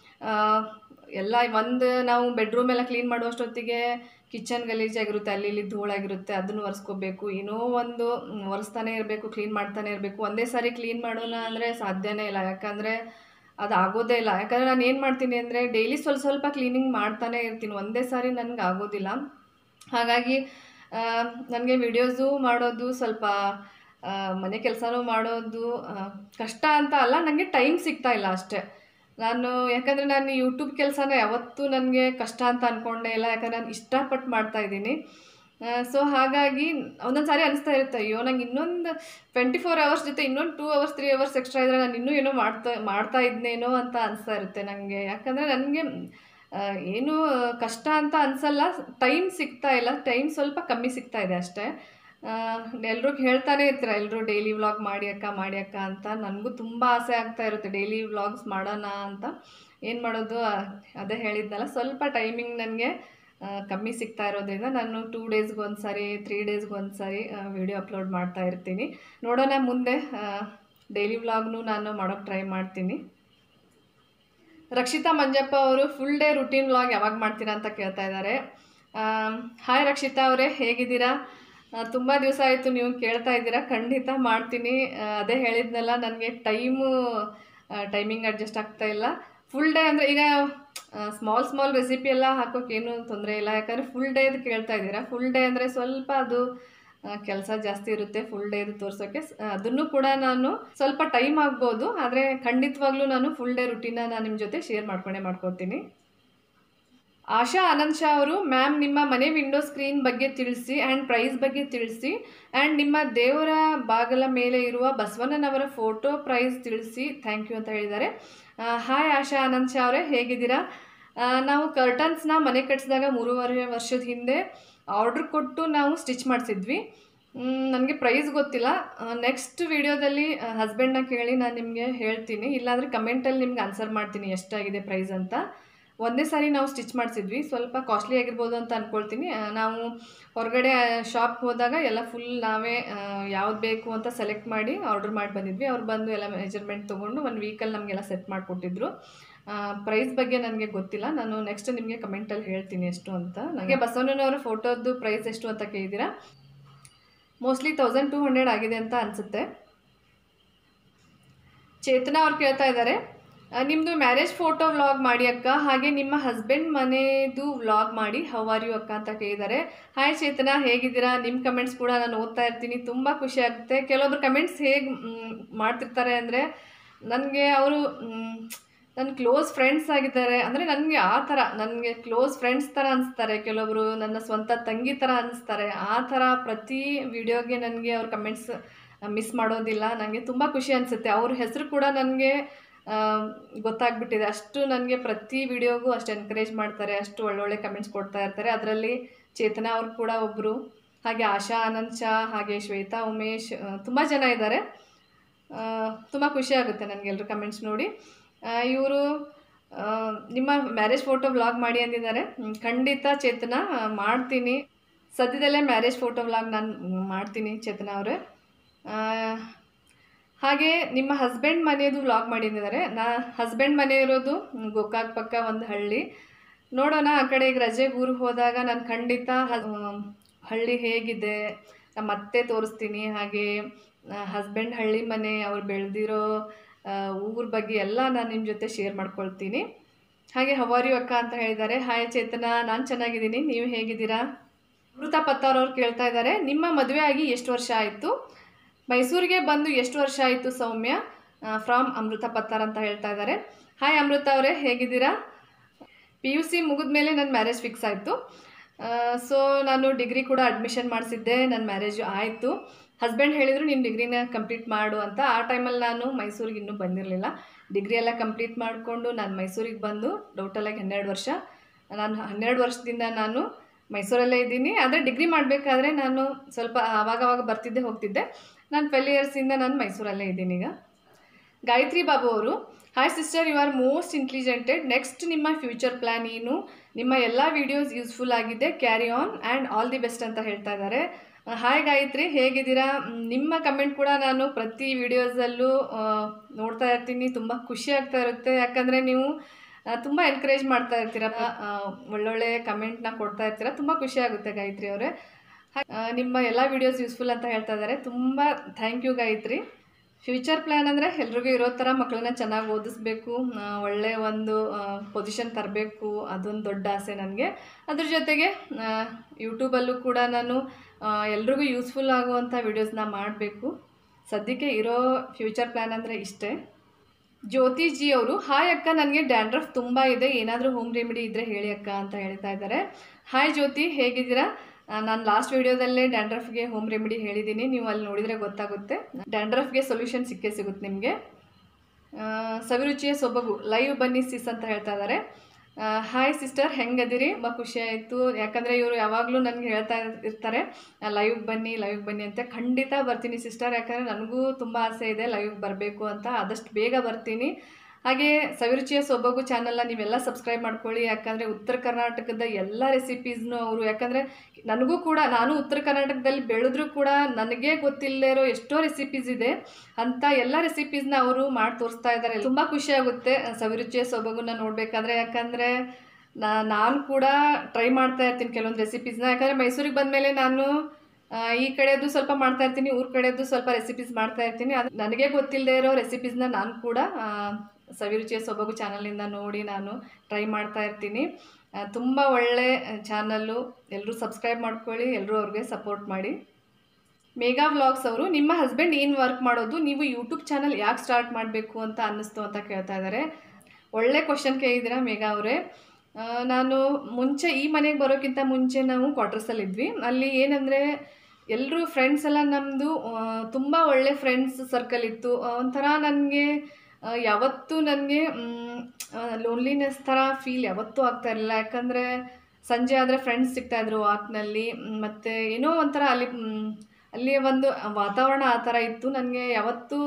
ಎಲ್ಲ ಒಂದು ನಾವು ಬೆಡ್ರೂಮ್ ಎಲ್ಲ ಕ್ಲೀನ್ ಮಾಡುವಷ್ಟೊತ್ತಿಗೆ ಕಿಚನ್ ಗಲೀಜಾಗಿರುತ್ತೆ ಅಲ್ಲಿ ಇಲ್ಲಿ ಧೂಳಾಗಿರುತ್ತೆ ಅದನ್ನು ಒರೆಸ್ಕೋಬೇಕು ಏನೋ ಒಂದು ಮ್, ಒರೆಸ್ತಾನೆ ಇರಬೇಕು ಕ್ಲೀನ್ ಮಾಡ್ತಾನೆ ಇರಬೇಕು ಒಂದೇ ಸಾರಿ ಕ್ಲೀನ್ ಮಾಡೋಣ ಅಂದರೆ ಸಾಧ್ಯನೇ ಇಲ್ಲ ಯಾಕಂದರೆ ಅದು ಆಗೋದೇ ಇಲ್ಲ ಯಾಕಂದರೆ ನಾನು ಏನು ಮಾಡ್ತೀನಿ ಅಂದರೆ ಡೈಲಿ ಸ್ವಲ್ಪ ಸ್ವಲ್ಪ ಕ್ಲೀನಿಂಗ್ ಮಾಡ್ತಾನೆ ಇರ್ತೀನಿ ಒಂದೇ ಸಾರಿ ನನಗೆ ಆಗೋದಿಲ್ಲ ಹಾಗಾಗಿ ನನಗೆ ವಿಡಿಯೋಸು ಮಾಡೋದು ಸ್ವಲ್ಪ ಆ, ಮನೆ ಕೆಲಸನೂ ಮಾಡೋದು ಆ, ಕಷ್ಟ ಅಂತ ಅಲ್ಲ ನನಗೆ ಟೈಮ್ ಸಿಗ್ತಾ ಇಲ್ಲ ಅಷ್ಟೇ ನಾನು ಯಾಕಂದರೆ ನಾನು ಯೂಟ್ಯೂಬ್ ಕೆಲಸನ ಯಾವತ್ತೂ ನನಗೆ ಕಷ್ಟ ಅಂತ ಅಂದ್ಕೊಂಡೇ ಇಲ್ಲ ಯಾಕಂದರೆ ನಾನು ಇಷ್ಟಪಟ್ಟು ಮಾಡ್ತಾ ಇದ್ದೀನಿ ಸೊ ಹಾಗಾಗಿ ಒಂದೊಂದು ಸಾರಿ ಅನಿಸ್ತಾ ಇರುತ್ತೆ ಅಯ್ಯೋ ನಂಗೆ ಇನ್ನೊಂದು ಟ್ವೆಂಟಿ ಫೋರ್ ಅವರ್ಸ್ ಜೊತೆ ಇನ್ನೊಂದು two hours three hours extra ಇದ್ದರೆ ನಾನು ಇನ್ನೂ ಏನೋ ಮಾಡ್ತಾ ಮಾಡ್ತಾ ಇದ್ನೇನೋ ಅಂತ ಅನಿಸ್ತಾ ಇರುತ್ತೆ ನನಗೆ ಯಾಕಂದರೆ ನನಗೆ ಏನು ಕಷ್ಟ ಅಂತ ಅನಿಸಲ್ಲ ಟೈಮ್ ಸಿಗ್ತಾ ಇಲ್ಲ ಟೈಮ್ ಸ್ವಲ್ಪ ಕಮ್ಮಿ ಸಿಗ್ತಾ ಇದೆ ಅಷ್ಟೇ ಎಲ್ಲರೂ ಹೇಳ್ತಾನೆ ಇರ್ತೀರ ಎಲ್ಲರೂ ಡೈಲಿ ವ್ಲಾಗ್ ಮಾಡಿ ಅಕ್ಕ ಮಾಡಿ ಅಕ್ಕ ಅಂತ ನನಗೂ ತುಂಬ ಆಸೆ ಆಗ್ತಾ ಇರುತ್ತೆ ಡೈಲಿ ವ್ಲಾಗ್ಸ್ ಮಾಡೋಣ ಅಂತ ಏನು ಮಾಡೋದು ಆ, ಅದೇ ಹೇಳಿದ್ನಲ್ಲ ಸ್ವಲ್ಪ ಟೈಮಿಂಗ್ ನನಗೆ ಕಮ್ಮಿ ಸಿಗ್ತಾ ಇರೋದ್ರಿಂದ ನಾನು ಟೂ ಡೇಸ್ಗೆ ಒಂದು ಸಾರಿ ತ್ರೀ ಡೇಸ್ಗೆ ಒಂದು ಸಾರಿ ವಿಡಿಯೋ ಅಪ್ಲೋಡ್ ಮಾಡ್ತಾ ಇರ್ತೀನಿ ನೋಡೋಣ ಮುಂದೆ ಡೈಲಿ ವ್ಲಾಗ್ನು ನಾನು ಮಾಡೋಕ್ಕೆ ಟ್ರೈ ಮಾಡ್ತೀನಿ ರಕ್ಷಿತಾ ಮಂಜಪ್ಪ ಅವರು ಫುಲ್ ಡೇ ರುಟೀನ್ ವ್ಲಾಗ್ ಯಾವಾಗ ಮಾಡ್ತೀರಾ ಅಂತ ಕೇಳ್ತಾ ಇದ್ದಾರೆ ಹಾಯ್ ರಕ್ಷಿತಾ ಅವರೇ ಹೇಗಿದ್ದೀರಾ ತುಂಬ ದಿವಸ ಆಯಿತು ನೀವು ಕೇಳ್ತಾ ಇದ್ದೀರಾ ಖಂಡಿತ ಮಾಡ್ತೀನಿ ಆ, ಅದೇ ಹೇಳಿದ್ನಲ್ಲ ನನಗೆ ಟೈಮು ಟೈಮಿಂಗ್ ಅಡ್ಜಸ್ಟ್ ಆಗ್ತಾ ಇಲ್ಲ ಫುಲ್ ಡೇ ಅಂದರೆ ಈಗ ಸ್ಮಾಲ್ ಸ್ಮಾಲ್ ರೆಸಿಪಿ ಎಲ್ಲ ಹಾಕೋಕ್ಕೇನು ತೊಂದರೆ ಇಲ್ಲ ಯಾಕಂದರೆ ಫುಲ್ ಡೇದು ಕೇಳ್ತಾ ಇದ್ದೀರಾ ಫುಲ್ ಡೇ ಅಂದರೆ ಸ್ವಲ್ಪ ಅದು ಕೆಲಸ ಜಾಸ್ತಿ ಇರುತ್ತೆ ಫುಲ್ ಡೇದು ತೋರ್ಸೋಕ್ಕೆ ಸ್- ಅದನ್ನು ಕೂಡ ನಾನು ಸ್ವಲ್ಪ ಟೈಮ್ ಆಗ್ಬೋದು ಆದರೆ ಖಂಡಿತವಾಗ್ಲೂ ನಾನು ಫುಲ್ ಡೇ ರುಟೀನ ನಾನು ನಿಮ್ಮ ಜೊತೆ ಶೇರ್ ಮಾಡ್ಕೊಂಡೇ ಮಾಡ್ಕೊತೀನಿ ಆಶಾ ಆನಂದ್ ಶಾ ಅವರು ಮ್ಯಾಮ್ ನಿಮ್ಮ ಮನೆ ವಿಂಡೋ ಸ್ಕ್ರೀನ್ ಬಗ್ಗೆ ತಿಳಿಸಿ ಆ್ಯಂಡ್ ಪ್ರೈಸ್ ಬಗ್ಗೆ ತಿಳಿಸಿ ಆ್ಯಂಡ್ ನಿಮ್ಮ ದೇವರ ಬಾಗಲ ಮೇಲೆ ಇರುವ ಬಸವಣ್ಣನವರ ಫೋಟೋ ಪ್ರೈಸ್ ತಿಳಿಸಿ ಥ್ಯಾಂಕ್ ಯು ಅಂತ ಹೇಳಿದ್ದಾರೆ ಹಾಯ್ ಆಶಾ ಆನಂದ್ ಶಾ ಅವರೇ ಹೇಗಿದ್ದೀರಾ ಆ, ನಾವು ಕರ್ಟನ್ಸ್ನ ಮನೆ ಕಟ್ಟಿಸಿದಾಗ ಮೂರುವರೆ ವರ್ಷದ ಹಿಂದೆ ಆರ್ಡ್ರ್ ಕೊಟ್ಟು ನಾವು ಸ್ಟಿಚ್ ಮಾಡಿಸಿದ್ವಿ ನನಗೆ ಪ್ರೈಸ್ ಗೊತ್ತಿಲ್ಲ ನೆಕ್ಸ್ಟ್ ವಿಡಿಯೋದಲ್ಲಿ ಹಸ್ಬೆಂಡ್ನ ಕೇಳಿ ನಾನು ನಿಮಗೆ ಹೇಳ್ತೀನಿ ಇಲ್ಲಾಂದರೆ ಕಮೆಂಟಲ್ಲಿ ನಿಮ್ಗೆ ಆನ್ಸರ್ ಮಾಡ್ತೀನಿ ಎಷ್ಟಾಗಿದೆ ಪ್ರೈಸ್ ಅಂತ ಒಂದೇ ಸಾರಿ ನಾವು ಸ್ಟಿಚ್ ಮಾಡಿಸಿದ್ವಿ ಸ್ವಲ್ಪ ಕಾಸ್ಟ್ಲಿ ಆಗಿರ್ಬೋದು ಅಂತ ಅಂದ್ಕೊಳ್ತೀನಿ ಆ, ನಾವು ಹೊರಗಡೆ ಶಾಪ್ ಹೋದಾಗ ಎಲ್ಲ ಫುಲ್ ನಾವೇ ಯಾವ್ದು ಬೇಕು ಅಂತ ಸೆಲೆಕ್ಟ್ ಮಾಡಿ ಆರ್ಡರ್ ಮಾಡಿ ಬಂದಿದ್ವಿ ಅವ್ರು ಬಂದು ಎಲ್ಲ ಮೆಜರ್ಮೆಂಟ್ ತೊಗೊಂಡು ಒಂದು ವೀಕಲ್ಲಿ ನಮಗೆಲ್ಲ ಸೆಟ್ ಮಾಡಿಕೊಟ್ಟಿದ್ರು ಪ್ರೈಸ್ ಬಗ್ಗೆ ನನಗೆ ಗೊತ್ತಿಲ್ಲ ನಾನು ನೆಕ್ಸ್ಟ್ ನಿಮಗೆ ಕಮೆಂಟಲ್ಲಿ ಹೇಳ್ತೀನಿ ಎಷ್ಟು ಅಂತ ನನಗೆ ಬಸವಣ್ಣನವರ ಫೋಟೋದ್ದು ಪ್ರೈಸ್ ಎಷ್ಟು ಅಂತ ಕೇಳಿದ್ದೀರಾ ಮೋಸ್ಟ್ಲಿ ತೌಸಂಡ್ ಟೂ ಹಂಡ್ರೆಡ್ ಆಗಿದೆ ಅಂತ ಅನಿಸುತ್ತೆ ಚೇತನಾ ಅವ್ರು ಕೇಳ್ತಾ ಇದ್ದಾರೆ ಆ, ನಿಮ್ಮದು ಮ್ಯಾರೇಜ್ ಫೋಟೋ ವ್ಲಾಗ್ ಮಾಡಿ ಅಕ್ಕ ಹಾಗೆ ನಿಮ್ಮ ಹಸ್ಬೆಂಡ್ ಮನೆದು ವ್ಲಾಗ್ ಮಾಡಿ ಹೌ ಆರ್ ಯು ಅಕ್ಕ ಅಂತ ಕೇಳಿದ್ದಾರೆ ಹಾಯ್ ಚೇತನಾ ಹೇಗಿದ್ದೀರಾ ನಿಮ್ಮ ಕಮೆಂಟ್ಸ್ ಕೂಡ ನಾನು ಓದ್ತಾ ಇರ್ತೀನಿ ತುಂಬ ಖುಷಿ ಆಗುತ್ತೆ ಕೆಲವೊಬ್ರು ಕಮೆಂಟ್ಸ್ ಹೇಗೆ ಮಾಡ್ತಿರ್ತಾರೆ ಅಂದರೆ ನನಗೆ ಅವರು ನನ್ನ ಕ್ಲೋಸ್ ಫ್ರೆಂಡ್ಸ್ ಆಗಿದ್ದಾರೆ ಅಂದರೆ ನನಗೆ ಆ ಥರ ನನಗೆ ಕ್ಲೋಸ್ ಫ್ರೆಂಡ್ಸ್ ಥರ ಅನಿಸ್ತಾರೆ ಕೆಲವೊಬ್ರು ನನ್ನ ಸ್ವಂತ ತಂಗಿ ಥರ ಅನಿಸ್ತಾರೆ ಆ ಥರ ಪ್ರತಿ ವಿಡಿಯೋಗೆ ನನಗೆ ಅವ್ರ ಕಮೆಂಟ್ಸ್ ಮಿಸ್ ಮಾಡೋದಿಲ್ಲ ನನಗೆ ತುಂಬ ಖುಷಿ ಅನಿಸುತ್ತೆ ಅವ್ರ ಹೆಸರು ಕೂಡ ನನಗೆ ಗೊತ್ತಾಗ್ಬಿಟ್ಟಿದೆ ಅಷ್ಟು ನನಗೆ ಪ್ರತಿ ವಿಡಿಯೋಗೂ ಅಷ್ಟು ಎನ್ಕರೇಜ್ ಮಾಡ್ತಾರೆ ಅಷ್ಟು ಒಳ್ಳೊಳ್ಳೆ ಕಮೆಂಟ್ಸ್ ಕೊಡ್ತಾ ಇರ್ತಾರೆ ಅದರಲ್ಲಿ ಚೇತನಾ ಅವ್ರು ಕೂಡ ಒಬ್ಬರು ಹಾಗೆ ಆಶಾ ಆನಂದ್ ಶಾ ಹಾಗೆ ಶ್ವೇತಾ ಉಮೇಶ್ ತುಂಬ ಜನ ಇದ್ದಾರೆ ತುಂಬ ಖುಷಿ ಆಗುತ್ತೆ ನನಗೆ ಎಲ್ಲರೂ ಕಮೆಂಟ್ಸ್ ನೋಡಿ ಇವರು ನಿಮ್ಮ ಮ್ಯಾರೇಜ್ ಫೋಟೋ ವ್ಲಾಗ್ ಮಾಡಿ ಅಂದಿದ್ದಾರೆ ಹ್ಮ್, ಖಂಡಿತ ಚೇತನ ಆ, ಮಾಡ್ತೀನಿ ಸದ್ಯದಲ್ಲೇ ಮ್ಯಾರೇಜ್ ಫೋಟೋ ವ್ಲಾಗ್ ನಾನು ಮಾಡ್ತೀನಿ ಚೇತನ ಅವರೇ ಹಾಗೆ ನಿಮ್ಮ ಹಸ್ಬೆಂಡ್ ಮನೆಯದು ವ್ಲಾಗ್ ಮಾಡಿದ್ದಾರೆ ನಾ ಹಸ್ಬೆಂಡ್ ಮನೆ ಇರೋದು ಹ್ಮ್, ಗೋಕಾಕ್ ಪಕ್ಕ ಒಂದು ಹಳ್ಳಿ ನೋಡೋಣ ಆ ಕಡೆ ಈಗ ರಜೆಗೆ ಊರಿಗೆ ಹೋದಾಗ ನಾನು ಖಂಡಿತ ಹ- ಆಮ್, ಹಳ್ಳಿ ಹೇಗಿದೆ ನಾ ಮತ್ತೆ ತೋರಿಸ್ತೀನಿ ಹಾಗೆ ಹಸ್ಬೆಂಡ್ ಹಳ್ಳಿ ಮನೆ ಅವ್ರು ಬೆಳೆದಿರೋ ಊರ ಬಗ್ಗೆ ಎಲ್ಲ ನಾನು ನಿಮ್ಮ ಜೊತೆ ಶೇರ್ ಮಾಡ್ಕೊಳ್ತೀನಿ ಹಾಗೆ ಹವಾರಿ ಅಕ್ಕ ಅಂತ ಹೇಳಿದ್ದಾರೆ ಹಾಯ್ ಚೇತನ ನಾನು ಚೆನ್ನಾಗಿದ್ದೀನಿ ನೀವು ಹೇಗಿದ್ದೀರಾ ಅಮೃತ ಪತ್ತಾರ್ ಅವ್ರು ಕೇಳ್ತಾ ಇದ್ದಾರೆ ನಿಮ್ಮ ಮದುವೆ ಆಗಿ ಎಷ್ಟು ವರ್ಷ ಆಯಿತು ಮೈಸೂರಿಗೆ ಬಂದು ಎಷ್ಟು ವರ್ಷ ಆಯಿತು ಸೌಮ್ಯ ಫ್ರಾಮ್ ಅಮೃತ ಪತ್ತಾರ್ ಅಂತ ಹೇಳ್ತಾ ಇದ್ದಾರೆ ಹಾಯ್ ಅಮೃತ ಅವರೇ ಹೇಗಿದ್ದೀರಾ ಪಿ ಯು ಸಿ ಮುಗಿದ ಮೇಲೆ ನನ್ನ ಮ್ಯಾರೇಜ್ ಫಿಕ್ಸ್ ಆಯಿತು ಸೊ ನಾನು ಡಿಗ್ರಿ ಕೂಡ ಅಡ್ಮಿಷನ್ ಮಾಡಿಸಿದ್ದೆ ನನ್ನ ಮ್ಯಾರೇಜು ಆಯಿತು ಹಸ್ಬೆಂಡ್ ಹೇಳಿದರು ನೀನು ಡಿಗ್ರಿನ ಕಂಪ್ಲೀಟ್ ಮಾಡು ಅಂತ ಆ ಟೈಮಲ್ಲಿ ನಾನು ಮೈಸೂರಿಗೆ ಇನ್ನೂ ಬಂದಿರಲಿಲ್ಲ ಡಿಗ್ರಿ ಎಲ್ಲ ಕಂಪ್ಲೀಟ್ ಮಾಡಿಕೊಂಡು ನಾನು ಮೈಸೂರಿಗೆ ಬಂದು ಟೋಟಲಾಗಿ ಹನ್ನೆರಡು ವರ್ಷ ನಾನು ಹನ್ನೆರಡು ವರ್ಷದಿಂದ ನಾನು ಮೈಸೂರಲ್ಲೇ ಇದ್ದೀನಿ ಆದರೆ ಡಿಗ್ರಿ ಮಾಡಬೇಕಾದ್ರೆ ನಾನು ಸ್ವಲ್ಪ ಆವಾಗವಾಗ ಬರ್ತಿದ್ದೆ ಹೋಗ್ತಿದ್ದೆ ನಾನು ಟ್ವೆಲ್ ಇಯರ್ಸಿಂದ ನಾನು ಮೈಸೂರಲ್ಲೇ ಇದ್ದೀನಿ ಈಗ ಗಾಯತ್ರಿ ಬಾಬು ಅವರು hi sister you are most intelligented next ನಿಮ್ಮ ಫ್ಯೂಚರ್ ಪ್ಲ್ಯಾನ್ ಏನು ನಿಮ್ಮ ಎಲ್ಲ ವೀಡಿಯೋಸ್ ಯೂಸ್ಫುಲ್ ಆಗಿದೆ carry on and all the best ಅಂತ ಹೇಳ್ತಾ ಇದ್ದಾರೆ ಹಾಯ್ ಗಾಯತ್ರಿ ಹೇಗಿದ್ದೀರಾ ಮ್, ನಿಮ್ಮ ಕಮೆಂಟ್ ಕೂಡ ನಾನು ಪ್ರತಿ ವಿಡಿಯೋಸಲ್ಲೂ ನೋಡ್ತಾ ಇರ್ತೀನಿ ತುಂಬ ಖುಷಿ ಆಗ್ತಾ ಇರುತ್ತೆ ಯಾಕಂದರೆ ನೀವು ಆ, ತುಂಬ ಎನ್ಕರೇಜ್ ಮಾಡ್ತಾ ಇರ್ತೀರ ಆ, ಒಳ್ಳೊಳ್ಳೆ ಕಮೆಂಟ್ನ ಕೊಡ್ತಾ ಇರ್ತೀರ ತುಂಬ ಖುಷಿ ಆಗುತ್ತೆ ಗಾಯತ್ರಿ ಅವರೇ ನಿಮ್ಮ ಎಲ್ಲ ವಿಡಿಯೋಸ್ ಯೂಸ್ಫುಲ್ ಅಂತ ಹೇಳ್ತಾ ಇದ್ದಾರೆ ತುಂಬ thank you Gayathri future plan ಅಂದರೆ ಎಲ್ರಿಗೂ ಇರೋ ಥರ ಮಕ್ಕಳನ್ನ ಚೆನ್ನಾಗಿ ಓದಿಸ್ಬೇಕು ಆ, ಒಳ್ಳೆಯ ಒಂದು ಪೊಸಿಷನ್ ತರಬೇಕು ಅದೊಂದು ದೊಡ್ಡ ಆಸೆ ನನಗೆ ಅದ್ರ ಜೊತೆಗೆ ಯೂಟ್ಯೂಬಲ್ಲೂ ಕೂಡ ನಾನು ಆ, ಎಲ್ರಿಗೂ ಯೂಸ್ಫುಲ್ ಆಗುವಂಥ ವಿಡಿಯೋಸ್ನ ಮಾಡಬೇಕು ಸದ್ಯಕ್ಕೆ ಇರೋ ಫ್ಯೂಚರ್ ಪ್ಲ್ಯಾನ್ ಅಂದರೆ ಇಷ್ಟೇ ಜ್ಯೋತಿ ಜಿ ಅವರು ಹಾಯ್ ಅಕ್ಕ ನನಗೆ ಡ್ಯಾಂಡ್ರಫ್ ತುಂಬ ಇದೆ ಏನಾದರೂ ಹೋಮ್ ರೆಮಿಡಿ ಇದ್ದರೆ ಹೇಳಿ ಅಕ್ಕ ಅಂತ ಹೇಳ್ತಾ ಇದ್ದಾರೆ ಹಾಯ್ ಜ್ಯೋತಿ ಹೇಗಿದ್ದೀರಾ ನಾನು ಲಾಸ್ಟ್ ವಿಡಿಯೋದಲ್ಲೇ ಡ್ಯಾಂಡ್ರಫ್ಗೆ ಹೋಮ್ ರೆಮಿಡಿ ಹೇಳಿದ್ದೀನಿ ನೀವು ಅಲ್ಲಿ ನೋಡಿದರೆ ಗೊತ್ತಾಗುತ್ತೆ ಡ್ಯಾಂಡ್ರಫ್ಗೆ ಸೊಲ್ಯೂಷನ್ ಸಿಕ್ಕೇ ಸಿಗುತ್ತೆ ನಿಮಗೆ ಸವಿರುಚಿಯ ಸೊಬಗು ಲೈವ್ ಬನ್ನಿ ಸಿಸ್ ಅಂತ ಹೇಳ್ತಾ ಇದ್ದಾರೆ ಹಾಯ್ ಸಿಸ್ಟರ್ ಹೆಂಗದಿರಿ ತುಂಬ ಖುಷಿ ಆಯಿತು ಯಾಕಂದರೆ ಇವರು ಯಾವಾಗಲೂ ನನಗೆ ಹೇಳ್ತಾ ಇರ್ತಾರೆ ಲೈವ್ ಬನ್ನಿ ಲೈವ್ ಬನ್ನಿ ಅಂತ ಖಂಡಿತ ಬರ್ತೀನಿ ಸಿಸ್ಟರ್ ಯಾಕಂದರೆ ನನಗೂ ತುಂಬ ಆಸೆ ಇದೆ ಲೈವ್ ಬರಬೇಕು ಅಂತ ಆದಷ್ಟು ಬೇಗ ಬರ್ತೀನಿ ಹಾಗೆ ಸವಿರುಚಿಯ ಸೊಬಗು ಚಾನಲ್ನ ನೀವೆಲ್ಲ ಸಬ್ಸ್ಕ್ರೈಬ್ ಮಾಡ್ಕೊಳ್ಳಿ ಯಾಕಂದರೆ ಉತ್ತರ ಕರ್ನಾಟಕದ ಎಲ್ಲ ರೆಸಿಪೀಸ್ನು ಅವರು ಯಾಕಂದರೆ ನನಗೂ ಕೂಡ ನಾನು ಉತ್ತರ ಕರ್ನಾಟಕದಲ್ಲಿ ಬೆಳೆದ್ರೂ ಕೂಡ ನನಗೆ ಗೊತ್ತಿಲ್ಲದೆ ಇರೋ ಎಷ್ಟೋ ರೆಸಿಪೀಸ್ ಇದೆ ಅಂತ ಎಲ್ಲ ರೆಸಿಪೀಸ್ನ ಅವರು ಮಾಡಿ ತೋರಿಸ್ತಾ ಇದ್ದಾರೆ ತುಂಬ ಖುಷಿ ಆಗುತ್ತೆ ಸವಿರುಚಿಯ ಸೊಬಗುನ ನೋಡಬೇಕಾದ್ರೆ ಯಾಕಂದರೆ ನಾನು ಕೂಡ ಟ್ರೈ ಮಾಡ್ತಾ ಇರ್ತೀನಿ ಕೆಲವೊಂದು ರೆಸಿಪೀಸ್ನ ಯಾಕಂದರೆ ಮೈಸೂರಿಗೆ ಬಂದಮೇಲೆ ನಾನು ಆ, ಈ ಕಡೆದು ಸ್ವಲ್ಪ ಮಾಡ್ತಾ ಇರ್ತೀನಿ ಊರ ಕಡೆದು ಸ್ವಲ್ಪ ರೆಸಿಪೀಸ್ ಮಾಡ್ತಾ ಇರ್ತೀನಿ ಅದು ನನಗೆ ಗೊತ್ತಿಲ್ಲದೆ ಇರೋ ರೆಸಿಪೀಸ್ನ ನಾನು ಕೂಡ ಆ, ಸವಿರುಚಿಯ ಸೊಬಗು ಚಾನಲಿಂದ ನೋಡಿ ನಾನು ಟ್ರೈ ಮಾಡ್ತಾ ಇರ್ತೀನಿ ತುಂಬ ಒಳ್ಳೆ ಚಾನಲ್ಲು ಎಲ್ಲರೂ ಸಬ್ಸ್ಕ್ರೈಬ್ ಮಾಡ್ಕೊಳ್ಳಿ ಎಲ್ಲರೂ ಅವ್ರಿಗೆ ಸಪೋರ್ಟ್ ಮಾಡಿ ಮೇಗಾ ವ್ಲಾಗ್ಸ್ ಅವರು ನಿಮ್ಮ ಹಸ್ಬೆಂಡ್ ಏನು ವರ್ಕ್ ಮಾಡೋದು ನೀವು ಯೂಟ್ಯೂಬ್ ಚಾನಲ್ ಯಾಕೆ ಸ್ಟಾರ್ಟ್ ಮಾಡಬೇಕು ಅಂತ ಅನ್ನಿಸ್ತು ಅಂತ ಕೇಳ್ತಾ ಇದ್ದಾರೆ ಒಳ್ಳೆ ಕ್ವಶನ್ ಕೇಳಿದ್ದೀರಾ ಮೇಘಾ ಅವರೇ ಆ, ನಾನು ಮುಂಚೆ ಈ ಮನೆಗೆ ಬರೋಕ್ಕಿಂತ ಮುಂಚೆ ನಾವು ಕ್ವಾರ್ಟರ್ಸಲ್ಲಿ ಇದ್ವಿ ಅಲ್ಲಿ ಏನಂದರೆ ಎಲ್ಲರೂ ಫ್ರೆಂಡ್ಸ್ ಎಲ್ಲ ನಮ್ಮದು ತುಂಬ ಒಳ್ಳೆ ಫ್ರೆಂಡ್ಸ್ ಸರ್ಕಲ್ ಇತ್ತು ಆ, ಒಂಥರ ನನಗೆ ಯಾವತ್ತೂ ನನಗೆ ಲೋನ್ಲಿನೆಸ್ ಥರ ಫೀಲ್ ಯಾವತ್ತೂ ಆಗ್ತಾ ಇರಲಿಲ್ಲ ಯಾಕಂದರೆ ಸಂಜೆ ಆದರೆ ಫ್ರೆಂಡ್ಸ್ ಸಿಗ್ತಾಯಿದ್ರು ವಾಕ್ನಲ್ಲಿ ಮತ್ತು ಏನೋ ಒಂಥರ ಅಲ್ಲಿ ಮ್, ಅಲ್ಲಿ ಒಂದು ವಾತಾವರಣ ಆ ಥರ ಇತ್ತು ನನಗೆ ಯಾವತ್ತೂ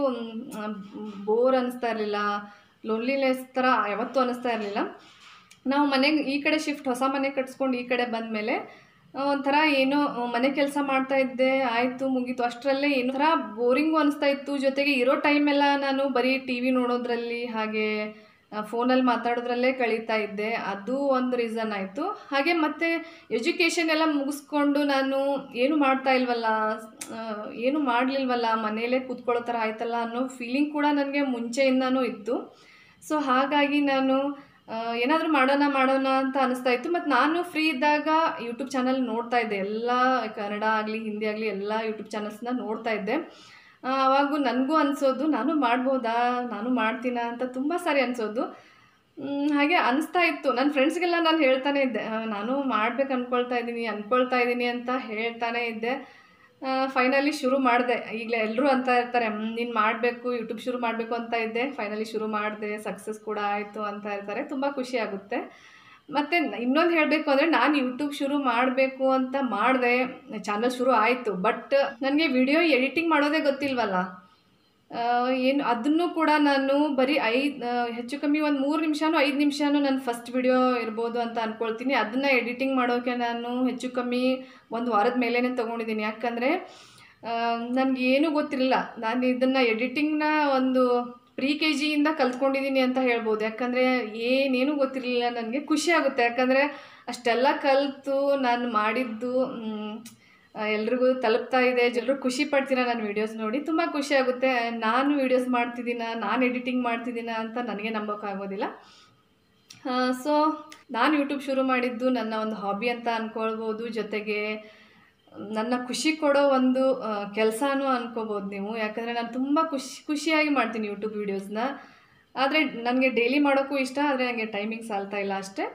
ಬೋರ್ ಅನ್ನಿಸ್ತಾ ಇರಲಿಲ್ಲ ಲೋನ್ಲಿನೆಸ್ ಥರ ಯಾವತ್ತೂ ಅನ್ನಿಸ್ತಾ ಇರಲಿಲ್ಲ ನಾವು ಮನೆಗೆ ಈ ಕಡೆ ಶಿಫ್ಟ್ ಹೊಸ ಮನೆ ಕಟ್ಸ್ಕೊಂಡು ಈ ಕಡೆ ಬಂದಮೇಲೆ ಒಂಥರ ಏನೋ ಮನೆ ಕೆಲಸ ಮಾಡ್ತಾ ಇದ್ದೆ ಆಯಿತು ಮುಗೀತು ಅಷ್ಟರಲ್ಲೇ ಏನೋ ಥರ ಬೋರಿಂಗು ಅನಿಸ್ತಾ ಇತ್ತು ಜೊತೆಗೆ ಇರೋ ಟೈಮೆಲ್ಲ ನಾನು ಬರೀ ಟಿ ವಿ ನೋಡೋದ್ರಲ್ಲಿ ಹಾಗೆ ಫೋನಲ್ಲಿ ಮಾತಾಡೋದ್ರಲ್ಲೇ ಕಳೀತಾ ಇದ್ದೆ ಅದು ಒಂದು ರೀಸನ್ ಆಯಿತು ಹಾಗೆ ಮತ್ತು ಎಜುಕೇಷನ್ ಎಲ್ಲ ಮುಗಿಸ್ಕೊಂಡು ನಾನು ಏನು ಮಾಡ್ತಾ ಇಲ್ವಲ್ಲ ಆ, ಏನು ಮಾಡಲಿಲ್ವಲ್ಲ ಮನೆಯಲ್ಲೇ ಕೂತ್ಕೊಳ್ಳೋ ಥರ ಆಯ್ತಲ್ಲ ಅನ್ನೋ ಫೀಲಿಂಗ್ ಕೂಡ ನನಗೆ ಮುಂಚೆಯಿಂದನೂ ಇತ್ತು ಸೊ ಹಾಗಾಗಿ ನಾನು ಏನಾದರೂ ಮಾಡೋಣ ಮಾಡೋಣ ಅಂತ ಅನಿಸ್ತಾ ಇತ್ತು ಮತ್ತು ನಾನು ಫ್ರೀ ಇದ್ದಾಗ ಯೂಟ್ಯೂಬ್ ಚಾನಲ್ ನೋಡ್ತಾ ಇದ್ದೆ ಎಲ್ಲ ಕನ್ನಡ ಆಗಲಿ ಹಿಂದಿ ಆಗಲಿ ಎಲ್ಲ ಯೂಟ್ಯೂಬ್ ಚಾನಲ್ಸ್ನ ನೋಡ್ತಾ ಇದ್ದೆ ಆ, ಅವಾಗೂ ನನಗೂ ಅನಿಸೋದು ನಾನು ಮಾಡ್ಬೋದಾ ನಾನು ಮಾಡ್ತೀನಾ ಅಂತ ತುಂಬ ಸಾರಿ ಅನಿಸೋದು ಹಾಗೆ ಅನಿಸ್ತಾ ಇತ್ತು ನನ್ನ ಫ್ರೆಂಡ್ಸ್ಗೆಲ್ಲ ನಾನು ಹೇಳ್ತಾನೆ ಇದ್ದೆ ಆ, ನಾನು ಮಾಡ್ಬೇಕು ಅಂದ್ಕೊಳ್ತಾ ಇದ್ದೀನಿ ಅಂದ್ಕೊಳ್ತಾ ಇದ್ದೀನಿ ಅಂತ ಹೇಳ್ತಾನೆ ಇದ್ದೆ ಫೈನಲಿ ಶುರು ಮಾಡಿದೆ ಈಗಲೇ ಎಲ್ಲರೂ ಅಂತ ಇರ್ತಾರೆ ನೀನು ಮಾಡಬೇಕು ಯೂಟ್ಯೂಬ್ ಶುರು ಮಾಡಬೇಕು ಅಂತ ಇದ್ದೆ ಫೈನಲಿ ಶುರು ಮಾಡಿದೆ ಸಕ್ಸಸ್ ಕೂಡ ಆಯಿತು ಅಂತ ಇರ್ತಾರೆ ತುಂಬ ಖುಷಿ ಆಗುತ್ತೆ ಮತ್ತು ಇನ್ನೊಂದು ಹೇಳಬೇಕು ಅಂದರೆ ನಾನು ಯೂಟ್ಯೂಬ್ ಶುರು ಮಾಡಬೇಕು ಅಂತ ಮಾಡಿದೆ ಚಾನಲ್ ಶುರು ಆಯಿತು ಬಟ್ ನನಗೆ ವಿಡಿಯೋ ಎಡಿಟಿಂಗ್ ಮಾಡೋದೇ ಗೊತ್ತಿಲ್ವಲ್ಲ ಆ, ಏನು ಅದನ್ನು ಕೂಡ ನಾನು ಬರೀ ಐದು ಹೆಚ್ಚು ಕಮ್ಮಿ ಒಂದು ಮೂರು ನಿಮಿಷನೂ ಐದು ನಿಮಿಷನೂ ನನ್ನ ಫಸ್ಟ್ ವಿಡಿಯೋ ಇರ್ಬೋದು ಅಂತ ಅಂದ್ಕೊಳ್ತೀನಿ ಅದನ್ನು ಎಡಿಟಿಂಗ್ ಮಾಡೋಕ್ಕೆ ನಾನು ಹೆಚ್ಚು ಕಮ್ಮಿ ಒಂದು ವಾರದ ಮೇಲೇ ತೊಗೊಂಡಿದ್ದೀನಿ ಯಾಕಂದರೆ ನನಗೆ ಏನೂ ಗೊತ್ತಿರಲಿಲ್ಲ ನಾನು ಇದನ್ನು ಎಡಿಟಿಂಗ್ನ ಒಂದು ಪ್ರೀ ಕೆ ಜಿಯಿಂದ ಕಲ್ತ್ಕೊಂಡಿದ್ದೀನಿ ಅಂತ ಹೇಳ್ಬೋದು ಯಾಕಂದರೆ ಏನೇನೂ ಗೊತ್ತಿರಲಿಲ್ಲ ನನಗೆ ಖುಷಿ ಆಗುತ್ತೆ ಯಾಕಂದರೆ ಅಷ್ಟೆಲ್ಲ ಕಲಿತು ನಾನು ಮಾಡಿದ್ದು ಮ್, ಆ, ಎಲ್ರಿಗೂ ತಲುಪ್ತಾ ಇದೆ ಎಲ್ಲರೂ ಖುಷಿ ಪಡ್ತೀರಾ ನನ್ನ ವೀಡಿಯೋಸ್ ನೋಡಿ ತುಂಬ ಖುಷಿ ಆಗುತ್ತೆ ನಾನು ವೀಡಿಯೋಸ್ ಮಾಡ್ತಿದ್ದೀನ ನಾನು ಎಡಿಟಿಂಗ್ ಮಾಡ್ತಿದ್ದೀನ ಅಂತ ನನಗೆ ನಂಬೋಕ್ಕಾಗೋದಿಲ್ಲ ಸೊ ನಾನು ಯೂಟ್ಯೂಬ್ ಶುರು ಮಾಡಿದ್ದು ನನ್ನ ಒಂದು ಹಾಬಿ ಅಂತ ಅಂದ್ಕೊಳ್ಬೋದು ಜೊತೆಗೆ ನನ್ನ ಖುಷಿ ಕೊಡೋ ಒಂದು ಕೆಲಸನೂ ಅನ್ಕೋಬೋದು ನೀವು ಯಾಕಂದರೆ ನಾನು ತುಂಬ ಖುಷಿ ಖುಷಿಯಾಗಿ ಮಾಡ್ತೀನಿ ಯೂಟ್ಯೂಬ್ ವೀಡಿಯೋಸ್ನ ಆದರೆ ನನಗೆ ಡೈಲಿ ಮಾಡೋಕ್ಕೂ ಇಷ್ಟ ಆದರೆ ನನಗೆ ಟೈಮಿಂಗ್ ಸಾಲ್ತಾ ಇಲ್ಲ ಅಷ್ಟೇ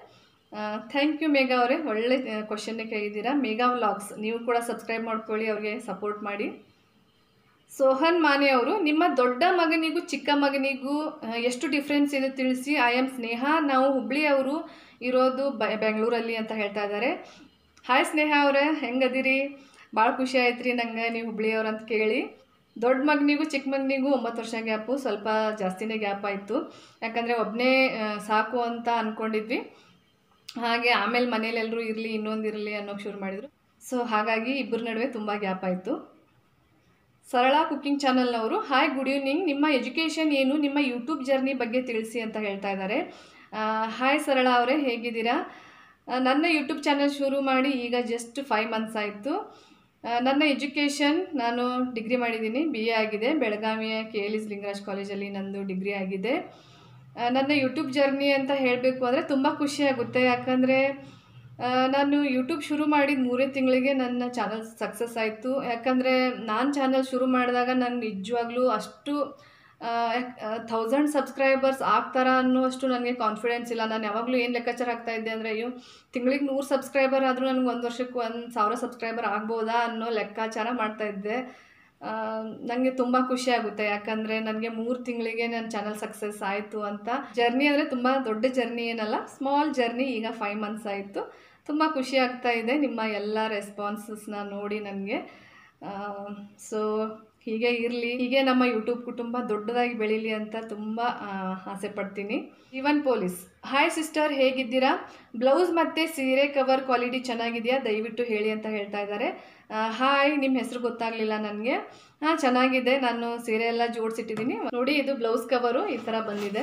ಥ್ಯಾಂಕ್ ಯು ಮೇಘಾ ಅವರೇ ಒಳ್ಳೆ ಕ್ವಶನ್ನೇ ಕೇಳಿದ್ದೀರಾ ಮೇಘಾ ವ್ಲಾಗ್ಸ್ ನೀವು ಕೂಡ ಸಬ್ಸ್ಕ್ರೈಬ್ ಮಾಡ್ಕೊಳ್ಳಿ ಅವ್ರಿಗೆ ಸಪೋರ್ಟ್ ಮಾಡಿ ಸೋಹನ್ ಮಾನೆ ಅವರು ನಿಮ್ಮ ದೊಡ್ಡ ಮಗನಿಗೂ ಚಿಕ್ಕ ಮಗನಿಗೂ ಆ, ಎಷ್ಟು ಡಿಫ್ರೆನ್ಸ್ ಇದೆ ತಿಳಿಸಿ ಐ ಆಮ್ ಸ್ನೇಹ ನಾವು ಹುಬ್ಳಿ ಅವರು ಇರೋದು ಬ ಬೆಂಗಳೂರಲ್ಲಿ ಅಂತ ಹೇಳ್ತಾ ಇದ್ದಾರೆ ಹಾಯ್ ಸ್ನೇಹ ಅವರೇ ಹೆಂಗದಿರಿ ಭಾಳ ಖುಷಿ ಆಯ್ತು ರೀ ನಂಗೆ ನೀವು ಹುಬ್ಳಿಯವ್ರು ಅಂತ ಕೇಳಿ ದೊಡ್ಡ ಮಗನಿಗೂ ಚಿಕ್ಕ ಮಗನಿಗೂ ಒಂಬತ್ತು ವರ್ಷ ಗ್ಯಾಪು ಸ್ವಲ್ಪ ಜಾಸ್ತಿನೇ ಗ್ಯಾಪ್ ಆಯಿತು ಯಾಕಂದರೆ ಒಬ್ಬನೇ ಸಾಕು ಅಂತ ಅಂದ್ಕೊಂಡಿದ್ವಿ ಹಾಗೆ ಆಮೇಲೆ ಮನೇಲಿ ಎಲ್ಲರೂ ಇರಲಿ ಇನ್ನೊಂದು ಇರಲಿ ಅನ್ನೋಕೆ ಶುರು ಮಾಡಿದರು ಸೊ ಹಾಗಾಗಿ ಇಬ್ಬರ ನಡುವೆ ತುಂಬ ಗ್ಯಾಪ್ ಆಯಿತು ಸರಳ ಕುಕ್ಕಿಂಗ್ ಚಾನಲ್ನವರು ಹಾಯ್ ಗುಡ್ ಈವ್ನಿಂಗ್ ನಿಮ್ಮ ಎಜುಕೇಷನ್ ಏನು ನಿಮ್ಮ ಯೂಟ್ಯೂಬ್ ಜರ್ನಿ ಬಗ್ಗೆ ತಿಳಿಸಿ ಅಂತ ಹೇಳ್ತಾ ಇದ್ದಾರೆ ಹಾಯ್ ಸರಳ ಅವರೇ ಹೇಗಿದ್ದೀರಾ ಆ, ನನ್ನ ಯೂಟ್ಯೂಬ್ ಚಾನಲ್ ಶುರು ಮಾಡಿ ಈಗ ಜಸ್ಟ್ ಫೈವ್ ಮಂತ್ಸ್ ಆಯಿತು ನನ್ನ ಎಜುಕೇಷನ್ ನಾನು ಡಿಗ್ರಿ ಮಾಡಿದ್ದೀನಿ ಬಿ ಎ ಆಗಿದೆ ಬೆಳಗಾವಿಯ ಕೆ ಎಲ್ ಇಸ್ ಲಿಂಗರಾಜ್ ಕಾಲೇಜಲ್ಲಿ ನಂದು ಡಿಗ್ರಿ ಆಗಿದೆ ಆ, ನನ್ನ ಯೂಟ್ಯೂಬ್ ಜರ್ನಿ ಅಂತ ಹೇಳಬೇಕು ಅಂದರೆ ತುಂಬ ಖುಷಿ ಆಗುತ್ತೆ ಯಾಕಂದರೆ ಆ, ನಾನು ಯೂಟ್ಯೂಬ್ ಶುರು ಮಾಡಿದ ಮೂರೇ ತಿಂಗಳಿಗೆ ನನ್ನ ಚಾನಲ್ ಸಕ್ಸಸ್ ಆಯಿತು ಯಾಕಂದರೆ ನಾನು ಚಾನಲ್ ಶುರು ಮಾಡಿದಾಗ ನಾನು ನಿಜವಾಗ್ಲೂ ಅಷ್ಟು ಥೌಸಂಡ್ ಸಬ್ಸ್ಕ್ರೈಬರ್ಸ್ ಆಗ್ತಾರ ಅನ್ನೋಷ್ಟು ನನಗೆ ಕಾನ್ಫಿಡೆನ್ಸ್ ಇಲ್ಲ ನಾನು ಯಾವಾಗಲೂ ಏನು ಲೆಕ್ಕಾಚಾರ ಆಗ್ತಾ ಇದ್ದೆ ಅಂದರೆ ಅಯ್ಯೋ ತಿಂಗಳಿಗೆ ನೂರು ಸಬ್ಸ್ಕ್ರೈಬರ್ ಆದರೂ ನನಗೆ ಒಂದು ವರ್ಷಕ್ಕೆ ಒಂದು ಸಾವಿರ ಸಬ್ಸ್ಕ್ರೈಬರ್ ಆಗ್ಬೋದಾ ಅನ್ನೋ ಲೆಕ್ಕಾಚಾರ ಮಾಡ್ತಾ ಇದ್ದೆ ನನಗೆ ತುಂಬ ಖುಷಿ ಆಗುತ್ತೆ ಯಾಕಂದರೆ ನನಗೆ ಮೂರು ತಿಂಗಳಿಗೆ ನನ್ನ ಚಾನಲ್ ಸಕ್ಸಸ್ ಆಯಿತು ಅಂತ ಜರ್ನಿ ಅಂದರೆ ತುಂಬ ದೊಡ್ಡ ಜರ್ನಿ ಏನಲ್ಲ ಸ್ಮಾಲ್ ಜರ್ನಿ ಈಗ ಫೈವ್ ಮಂತ್ಸ್ ಆಯಿತು ತುಂಬ ಖುಷಿ ಆಗ್ತಾ ಇದೆ ನಿಮ್ಮ ಎಲ್ಲ ರೆಸ್ಪಾನ್ಸಸ್ನ ನೋಡಿ ನನಗೆ ಸೊ ಹೀಗೆ ಇರಲಿ ಹೀಗೆ ನಮ್ಮ ಯೂಟ್ಯೂಬ್ ಕುಟುಂಬ ದೊಡ್ಡದಾಗಿ ಬೆಳೀಲಿ ಅಂತ ತುಂಬ ಆಸೆ ಪಡ್ತೀನಿ ಜೀವನ್ ಪೊಲೀಸ್ ಹಾಯ್ ಸಿಸ್ಟರ್ ಹೇಗಿದ್ದೀರಾ ಬ್ಲೌಸ್ ಮತ್ತು ಸೀರೆ ಕವರ್ ಕ್ವಾಲಿಟಿ ಚೆನ್ನಾಗಿದೆಯಾ ದಯವಿಟ್ಟು ಹೇಳಿ ಅಂತ ಹೇಳ್ತಾ ಇದ್ದಾರೆ ಹಾಯ್ ನಿಮ್ಮ ಹೆಸರು ಗೊತ್ತಾಗಲಿಲ್ಲ ನನಗೆ ಹಾಂ ಚೆನ್ನಾಗಿದೆ ನಾನು ಸೀರೆ ಎಲ್ಲ ಜೋಡಿಸಿಟ್ಟಿದ್ದೀನಿ ನೋಡಿ ಇದು ಬ್ಲೌಸ್ ಕವರು ಈ ಥರ ಬಂದಿದೆ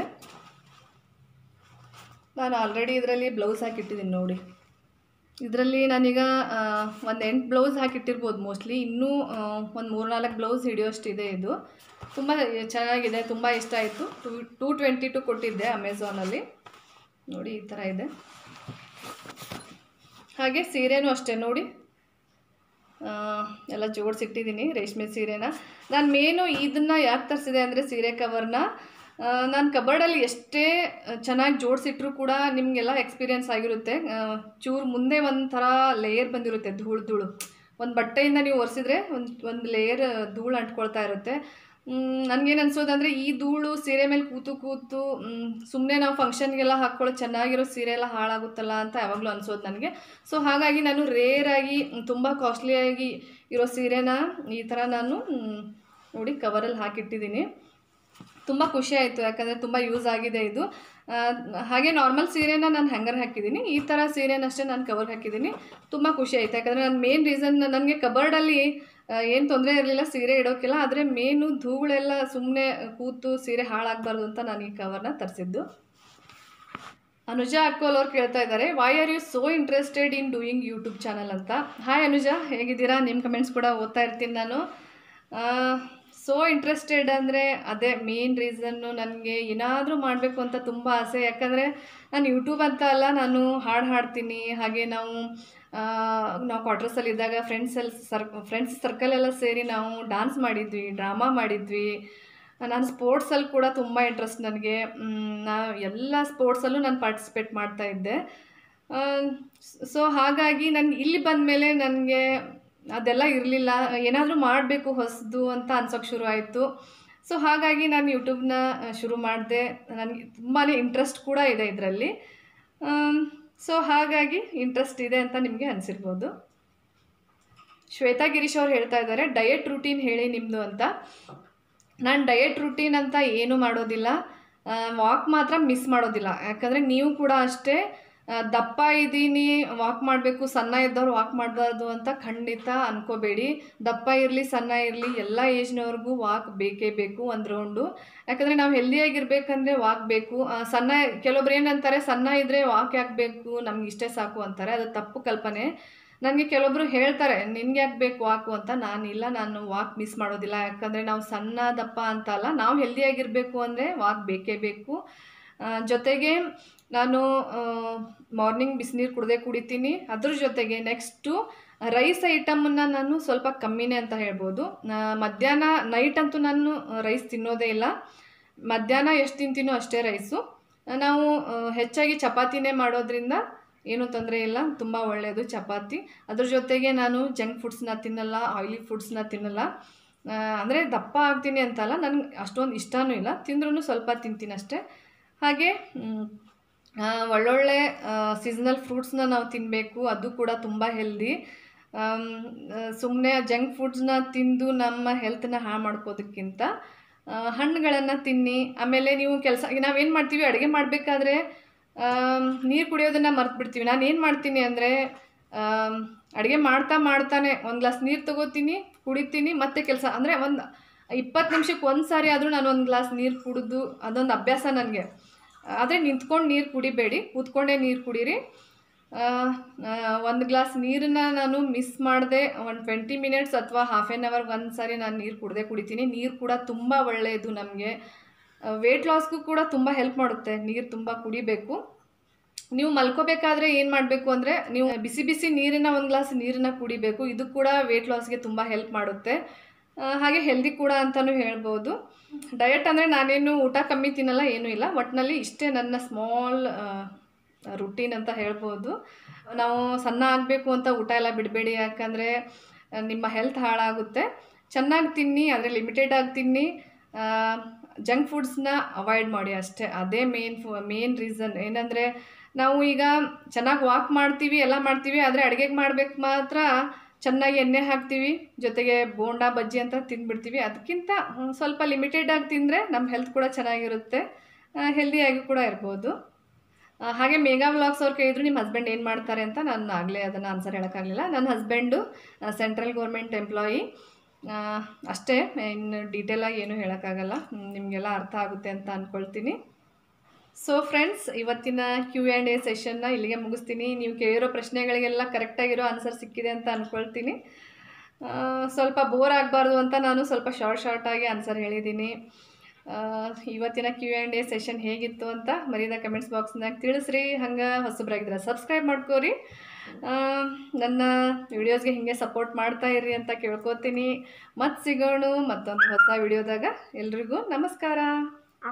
ನಾನು ಆಲ್ರೆಡಿ ಇದರಲ್ಲಿ ಬ್ಲೌಸ್ ಹಾಕಿಟ್ಟಿದ್ದೀನಿ ನೋಡಿ ಇದರಲ್ಲಿ ನಾನೀಗ ಒಂದು ಎಂಟು ಬ್ಲೌಸ್ ಹಾಕಿಟ್ಟಿರ್ಬೋದು ಮೋಸ್ಟ್ಲಿ ಇನ್ನೂ ಒಂದು ಮೂರ್ನಾಲ್ಕು ಬ್ಲೌಸ್ ಹಿಡಿಯೋಷ್ಟಿದೆ ಇದು ತುಂಬ ಚೆನ್ನಾಗಿದೆ ತುಂಬ ಇಷ್ಟ ಆಯಿತು ಟೂ ಟೂ ಟ್ವೆಂಟಿ ಟು ಕೊಟ್ಟಿದ್ದೆ ಅಮೆಝಾನಲ್ಲಿ ನೋಡಿ ಈ ಥರ ಇದೆ ಹಾಗೆ ಸೀರೆನೂ ಅಷ್ಟೇ ನೋಡಿ ಆ, ಎಲ್ಲ ಜೋಡಿಸಿಟ್ಟಿದ್ದೀನಿ ರೇಷ್ಮೆ ಸೀರೆನ ನಾನು ಮೇನು ಇದನ್ನು ಯಾಕೆ ತರಿಸಿದೆ ಅಂದರೆ ಸೀರೆ ಕವರ್ನ ನಾನು ಕಬರ್ಡಲ್ಲಿ ಎಷ್ಟೇ ಚೆನ್ನಾಗಿ ಜೋಡಿಸಿಟ್ರೂ ಕೂಡ ನಿಮಗೆಲ್ಲ ಎಕ್ಸ್ಪೀರಿಯನ್ಸ್ ಆಗಿರುತ್ತೆ ಆ, ಚೂರು ಮುಂದೆ ಒಂಥರ ಲೇಯರ್ ಬಂದಿರುತ್ತೆ ಧೂಳು ಧೂಳು ಒಂದು ಬಟ್ಟೆಯಿಂದ ನೀವು ಒರೆಸಿದ್ರೆ ಒಂದು ಒಂದು ಲೇಯರ್ ಧೂಳು ಅಂಟ್ಕೊಳ್ತಾ ಇರುತ್ತೆ ನನಗೇನು ಅನ್ಸೋದಂದರೆ ಈ ಧೂಳು ಸೀರೆ ಮೇಲೆ ಕೂತು ಕೂತು ಸುಮ್ಮನೆ ನಾವು ಫಂಕ್ಷನ್ಗೆಲ್ಲ ಹಾಕ್ಕೊಳ್ಳೋ ಚೆನ್ನಾಗಿರೋ ಸೀರೆ ಎಲ್ಲ ಹಾಳಾಗುತ್ತಲ್ಲ ಅಂತ ಯಾವಾಗಲೂ ಅನ್ಸೋದು ನನಗೆ ಸೊ ಹಾಗಾಗಿ ನಾನು ರೇರಾಗಿ ತುಂಬ ಕಾಸ್ಟ್ಲಿಯಾಗಿ ಇರೋ ಸೀರೆನ ಈ ಥರ ನಾನು ಮ್, ನೋಡಿ ಕವರಲ್ಲಿ ಹಾಕಿಟ್ಟಿದ್ದೀನಿ ತುಂಬ ಖುಷಿ ಆಯಿತು ಯಾಕಂದರೆ ತುಂಬ ಯೂಸ್ ಆಗಿದೆ ಇದು ಆ, ಹಾಗೆ ನಾರ್ಮಲ್ ಸೀರೆನ ನಾನು ಹ್ಯಾಂಗರ್ ಹಾಕಿದ್ದೀನಿ ಈ ಥರ ಸೀರೆನಷ್ಟೇ ನಾನು ಕವರ್ ಹಾಕಿದ್ದೀನಿ ತುಂಬ ಖುಷಿ ಆಯಿತು ಯಾಕಂದರೆ ನನ್ನ ಮೇನ್ ರೀಸನ್ ನನಗೆ ಕಬರ್ಡಲ್ಲಿ ಏನು ತೊಂದರೆ ಇರಲಿಲ್ಲ ಸೀರೆ ಇಡೋಕ್ಕಿಲ್ಲ ಆದರೆ ಮೇನು ಧೂಳೆಲ್ಲ ಸುಮ್ಮನೆ ಕೂತು ಸೀರೆ ಹಾಳಾಗಬಾರ್ದು ಅಂತ ನಾನು ಈ ಕವರ್ನ ತರಿಸಿದ್ದು ಅನುಜಾ ಅಕ್ಕೋಲ್ ಅವ್ರು ಕೇಳ್ತಾ ಇದ್ದಾರೆ why are you so interested in doing YouTube channel ಅಂತ ಹಾಯ್ ಅನುಜಾ ಹೇಗಿದ್ದೀರಾ ನಿಮ್ಮ ಕಮೆಂಟ್ಸ್ ಕೂಡ ಓದ್ತಾ ಇರ್ತೀನಿ ನಾನು ಸೋ ಇಂಟ್ರೆಸ್ಟೆಡ್ ಅಂದರೆ ಅದೇ ಮೇನ್ ರೀಸನ್ನು ನನಗೆ ಏನಾದರೂ ಮಾಡಬೇಕು ಅಂತ ತುಂಬ ಆಸೆ ಯಾಕಂದರೆ ನಾನು ಯೂಟ್ಯೂಬ್ ಅಂತ ಅಲ್ಲ ನಾನು ಹಾಡು ಹಾಡ್ತೀನಿ ಹಾಗೆ ನಾವು ಆ, ನಾವು ಕ್ವಾರ್ಟರ್ಸಲ್ಲಿ ಇದ್ದಾಗ ಫ್ರೆಂಡ್ಸ್ ಎಲ್ಲ ಸರ್ ಫ್ರೆಂಡ್ಸ್ ಸರ್ಕಲ್ ಎಲ್ಲ ಸೇರಿ ನಾವು ಡಾನ್ಸ್ ಮಾಡಿದ್ವಿ ಡ್ರಾಮಾ ಮಾಡಿದ್ವಿ ನಾನು ಸ್ಪೋರ್ಟ್ಸಲ್ಲಿ ಕೂಡ ತುಂಬ ಇಂಟ್ರೆಸ್ಟ್ ನನಗೆ ನಾ ಎಲ್ಲ ಸ್ಪೋರ್ಟ್ಸಲ್ಲೂ ನಾನು ಪಾರ್ಟಿಸಿಪೇಟ್ ಮಾಡ್ತಾ ಇದ್ದೆ ಸೊ ಹಾಗಾಗಿ ನನಗೆ ಇಲ್ಲಿ ಬಂದಮೇಲೆ ನನಗೆ ಅದೆಲ್ಲ ಇರಲಿಲ್ಲ ಏನಾದರೂ ಮಾಡಬೇಕು ಹೊಸದು ಅಂತ ಅನ್ಸೋಕ್ಕೆ ಶುರು ಆಯಿತು ಸೊ ಹಾಗಾಗಿ ನಾನು ಯೂಟ್ಯೂಬ್ನ ಶುರು ಮಾಡಿದೆ ನನಗೆ ತುಂಬಾ ಇಂಟ್ರೆಸ್ಟ್ ಕೂಡ ಇದೆ ಇದರಲ್ಲಿ ಸೊ ಹಾಗಾಗಿ ಇಂಟ್ರೆಸ್ಟ್ ಇದೆ ಅಂತ ನಿಮಗೆ ಅನಿಸಿರ್ಬೋದು ಶ್ವೇತಾ ಗಿರೀಶ್ ಅವ್ರು ಹೇಳ್ತಾ ಇದ್ದಾರೆ ಡಯಟ್ ರೂಟೀನ್ ಹೇಳಿ ನಿಮ್ಮದು ಅಂತ ನಾನು ಡಯಟ್ ರೂಟೀನ್ ಅಂತ ಏನೂ ಮಾಡೋದಿಲ್ಲ ವಾಕ್ ಮಾತ್ರ ಮಿಸ್ ಮಾಡೋದಿಲ್ಲ ಯಾಕಂದರೆ ನೀವು ಕೂಡ ಅಷ್ಟೇ ಆ, ದಪ್ಪ ಇದ್ದೀನಿ ವಾಕ್ ಮಾಡಬೇಕು ಸಣ್ಣ ಇದ್ದವ್ರು ವಾಕ್ ಮಾಡಬಾರ್ದು ಅಂತ ಖಂಡಿತ ಅನ್ಕೋಬೇಡಿ ದಪ್ಪ ಇರಲಿ ಸಣ್ಣ ಇರಲಿ ಎಲ್ಲ ಏಜ್ನವ್ರಿಗೂ ವಾಕ್ ಬೇಕೇ ಬೇಕು ಒಂದು ರೌಂಡು ಯಾಕಂದರೆ ನಾವು ಹೆಲ್ದಿಯಾಗಿರ್ಬೇಕಂದ್ರೆ ವಾಕ್ ಬೇಕು ಆ, ಸಣ್ಣ ಕೆಲವೊಬ್ರು ಏನಂತಾರೆ ಸಣ್ಣ ಇದ್ದರೆ ವಾಕ್ ಯಾಕೆ ಬೇಕು ನಮ್ಗೆ ಇಷ್ಟೇ ಸಾಕು ಅಂತಾರೆ ಅದು ತಪ್ಪು ಕಲ್ಪನೆ ನನಗೆ ಕೆಲವೊಬ್ರು ಹೇಳ್ತಾರೆ ನಿನ್ಗೆ ಯಾಕೆ ಬೇಕು ವಾಕು ಅಂತ ನಾನು ಇಲ್ಲ ನಾನು ವಾಕ್ ಮಿಸ್ ಮಾಡೋದಿಲ್ಲ ಯಾಕಂದರೆ ನಾವು ಸಣ್ಣ ದಪ್ಪ ಅಂತ ಅಲ್ಲ ನಾವು ಹೆಲ್ದಿಯಾಗಿರಬೇಕು ಅಂದರೆ ವಾಕ್ ಬೇಕೇ ಬೇಕು ಆ, ಜೊತೆಗೆ ನಾನು ಮಾರ್ನಿಂಗ್ ಬಿಸಿನೀರು ಕುಡ್ದೇ ಕುಡಿತೀನಿ ಅದ್ರ ಜೊತೆಗೆ ನೆಕ್ಸ್ಟು ರೈಸ್ ಐಟಮನ್ನು ನಾನು ಸ್ವಲ್ಪ ಕಮ್ಮಿನೇ ಅಂತ ಹೇಳ್ಬೋದು ನಾ- ಮಧ್ಯಾಹ್ನ ನೈಟ್ ಅಂತೂ ನಾನು ರೈಸ್ ತಿನ್ನೋದೇ ಇಲ್ಲ ಮಧ್ಯಾಹ್ನ ಎಷ್ಟು ತಿಂತೀನೋ ಅಷ್ಟೇ ರೈಸು ನಾವು ಆ, ಹೆಚ್ಚಾಗಿ ಚಪಾತಿನೇ ಮಾಡೋದ್ರಿಂದ ಏನೂ ತೊಂದರೆ ಇಲ್ಲ ತುಂಬ ಒಳ್ಳೆಯದು ಚಪಾತಿ ಅದ್ರ ಜೊತೆಗೆ ನಾನು ಜಂಕ್ ಫುಡ್ಸ್ನ ತಿನ್ನಲ್ಲ ಆಯಿಲಿ ಫುಡ್ಸ್ನ ತಿನ್ನಲ್ಲ ಅಂದರೆ ದಪ್ಪ ಆಗ್ತೀನಿ ಅಂತಲ್ಲ ನನಗೆ ಅಷ್ಟೊಂದು ಇಷ್ಟನೂ ಇಲ್ಲ ತಿಂದ್ರೂ ಸ್ವಲ್ಪ ತಿಂತೀನಿ ಅಷ್ಟೇ ಹಾಗೆ ಮ್, ಆ, ಒಳ್ಳೊಳ್ಳೆ ಸೀಸನಲ್ ಫ್ರೂಟ್ಸ್ನ ನಾವು ತಿನ್ನಬೇಕು ಅದು ಕೂಡ ತುಂಬ ಹೆಲ್ದಿ ಸುಮ್ಮನೆ ಜಂಕ್ ಫುಡ್ಸ್ನ ತಿಂದು ನಮ್ಮ ಹೆಲ್ತನ್ನ ಹಾಳು ಮಾಡ್ಕೋದಕ್ಕಿಂತ ಹಣ್ಣುಗಳನ್ನು ತಿನ್ನಿ ಆಮೇಲೆ ನೀವು ಕೆಲಸ ನಾವೇನು ಮಾಡ್ತೀವಿ ಅಡುಗೆ ಮಾಡಬೇಕಾದ್ರೆ ನೀರು ಕುಡಿಯೋದನ್ನು ಮರ್ತು ಬಿಡ್ತೀವಿ ನಾನು ಏನು ಮಾಡ್ತೀನಿ ಅಂದರೆ ಅಡುಗೆ ಮಾಡ್ತಾ ಮಾಡ್ತಾನೆ ಒಂದು ಗ್ಲಾಸ್ ನೀರು ತಗೋತೀನಿ ಕುಡಿತೀನಿ ಮತ್ತೆ ಕೆಲಸ ಅಂದರೆ ಒಂದು ಇಪ್ಪತ್ತು ನಿಮಿಷಕ್ಕೆ ಒಂದು ಸಾರಿ ಆದರೂ ನಾನು ಒಂದು ಗ್ಲಾಸ್ ನೀರು ಕುಡಿದು ಅದೊಂದು ಅಭ್ಯಾಸ ನನಗೆ ಆದರೆ ನಿಂತ್ಕೊಂಡು ನೀರು ಕುಡಿಬೇಡಿ ಕೂತ್ಕೊಂಡೇ ನೀರು ಕುಡೀರಿ ಒಂದು ಗ್ಲಾಸ್ ನೀರನ್ನ ನಾನು ಮಿಸ್ ಮಾಡದೆ ಒಂದು ಟ್ವೆಂಟಿ ಮಿನಿಟ್ಸ್ ಅಥವಾ ಹಾಫ್ ಆನ್ ಅವರ್ಗೆ ಒಂದು ಸಾರಿ ನಾನು ನೀರು ಕುಡ್ದೇ ಕುಡಿತೀನಿ ನೀರು ಕೂಡ ತುಂಬ ಒಳ್ಳೆಯದು ನಮಗೆ ವೆಯ್ಟ್ ಲಾಸ್ಗೂ ಕೂಡ ತುಂಬ ಹೆಲ್ಪ್ ಮಾಡುತ್ತೆ ನೀರು ತುಂಬ ಕುಡಿಬೇಕು ನೀವು ಮಲ್ಕೋಬೇಕಾದ್ರೆ ಏನು ಮಾಡಬೇಕು ಅಂದರೆ ನೀವು ಬಿಸಿ ಬಿಸಿ ನೀರಿನ ಒಂದು ಗ್ಲಾಸ್ ನೀರನ್ನ ಕುಡಿಬೇಕು ಇದು ಕೂಡ ವೆಯ್ಟ್ ಲಾಸ್ಗೆ ತುಂಬ ಹೆಲ್ಪ್ ಮಾಡುತ್ತೆ ಆ, ಹಾಗೆ ಹೆಲ್ದಿ ಕೂಡ ಅಂತಲೂ ಹೇಳ್ಬೋದು ಡಯಟ್ ಅಂದರೆ ನಾನೇನು ಊಟ ಕಮ್ಮಿ ತಿನ್ನಲ್ಲ ಏನೂ ಇಲ್ಲ ಒಟ್ಟಿನಲ್ಲಿ ಇಷ್ಟೇ ನನ್ನ ಸ್ಮಾಲ್ ರುಟೀನ್ ಅಂತ ಹೇಳ್ಬೋದು ನಾವು ಸಣ್ಣ ಆಗಬೇಕು ಅಂತ ಊಟ ಎಲ್ಲ ಬಿಡಬೇಡಿ ಯಾಕಂದರೆ ನಿಮ್ಮ ಹೆಲ್ತ್ ಹಾಳಾಗುತ್ತೆ ಚೆನ್ನಾಗಿ ತಿನ್ನಿ ಆದರೆ ಲಿಮಿಟೆಡ್ ಆಗಿ ತಿನ್ನಿ ಜಂಕ್ ಫುಡ್ಸ್ನ ಅವಾಯ್ಡ್ ಮಾಡಿ ಅಷ್ಟೇ ಅದೇ ಮೇನ್ ಫು ಮೇನ್ ರೀಸನ್ ಏನಂದರೆ ನಾವು ಈಗ ಚೆನ್ನಾಗಿ ವಾಕ್ ಮಾಡ್ತೀವಿ ಎಲ್ಲ ಮಾಡ್ತೀವಿ ಆದರೆ ಅಡುಗೆಗೆ ಮಾಡ್ಬೇಕು ಮಾತ್ರ ಚೆನ್ನಾಗಿ ಎಣ್ಣೆ ಹಾಕ್ತೀವಿ ಜೊತೆಗೆ ಬೋಂಡಾ ಬಜ್ಜಿ ಅಂತ ತಿಂದ್ಬಿಡ್ತೀವಿ ಅದಕ್ಕಿಂತ ಹ್ಮ್, ಸ್ವಲ್ಪ ಲಿಮಿಟೆಡ್ ಆಗಿ ತಿಂದರೆ ನಮ್ಮ ಹೆಲ್ತ್ ಕೂಡ ಚೆನ್ನಾಗಿರುತ್ತೆ ಹೆಲ್ದಿಯಾಗಿ ಕೂಡ ಇರ್ಬೋದು ಆ, ಹಾಗೆ ಮೇಗಾ ವ್ಲಾಗ್ಸ್ ಅವ್ರು ಕೇಳಿದ್ರು ನಿಮ್ಮ ಹಸ್ಬೆಂಡ್ ಏನು ಮಾಡ್ತಾರೆ ಅಂತ ನಾನು ಆಗಲೇ ಅದನ್ನು ಆನ್ಸರ್ ಹೇಳೋಕ್ಕಾಗಲಿಲ್ಲ ನನ್ನ ಹಸ್ಬೆಂಡು ಸೆಂಟ್ರಲ್ ಗೌರ್ಮೆಂಟ್ ಎಂಪ್ಲಾಯಿ ಅಷ್ಟೇ ಇನ್ನು ಡೀಟೇಲಾಗಿ ಏನೂ ಹೇಳೋಕ್ಕಾಗಲ್ಲ ಹ್ಮ್, ನಿಮಗೆಲ್ಲ ಅರ್ಥ ಆಗುತ್ತೆ ಅಂತ ಅಂದ್ಕೊಳ್ತೀನಿ ಸೊ ಫ್ರೆಂಡ್ಸ್ ಇವತ್ತಿನ ಕ್ಯೂ ಆ್ಯಂಡ್ ಎ ಸೆಷನ್ನ ಇಲ್ಲಿಗೆ ಮುಗಿಸ್ತೀನಿ ನೀವು ಕೇಳಿರೋ ಪ್ರಶ್ನೆಗಳಿಗೆಲ್ಲ ಕರೆಕ್ಟಾಗಿರೋ ಆನ್ಸರ್ ಸಿಕ್ಕಿದೆ ಅಂತ ಅಂದ್ಕೊಳ್ತೀನಿ ಆ, ಸ್ವಲ್ಪ ಬೋರ್ ಆಗಬಾರ್ದು ಅಂತ ನಾನು ಸ್ವಲ್ಪ ಶಾರ್ಟ್ ಶಾರ್ಟಾಗಿ ಆನ್ಸರ್ ಹೇಳಿದ್ದೀನಿ ಆ, ಇವತ್ತಿನ ಕ್ಯೂ ಆ್ಯಂಡ್ ಎ ಸೆಷನ್ ಹೇಗಿತ್ತು ಅಂತ ಮರೀದ ಕಮೆಂಟ್ಸ್ ಬಾಕ್ಸ್ನಾಗ ತಿಳಿಸ್ರಿ ಹಂಗೆ ಹೊಸಬ್ರಾಗಿದ್ರೆ ಸಬ್ಸ್ಕ್ರೈಬ್ ಮಾಡ್ಕೋರಿ ಆ, ನನ್ನ ವಿಡಿಯೋಸ್ಗೆ ಹೀಗೆ ಸಪೋರ್ಟ್ ಮಾಡ್ತಾ ಇರ್ರಿ ಅಂತ ಕೇಳ್ಕೊತೀನಿ ಮತ್ತೆ ಸಿಗೋಣ ಮತ್ತೊಂದು ಹೊಸ ವಿಡಿಯೋದಾಗ ಎಲ್ರಿಗೂ ನಮಸ್ಕಾರ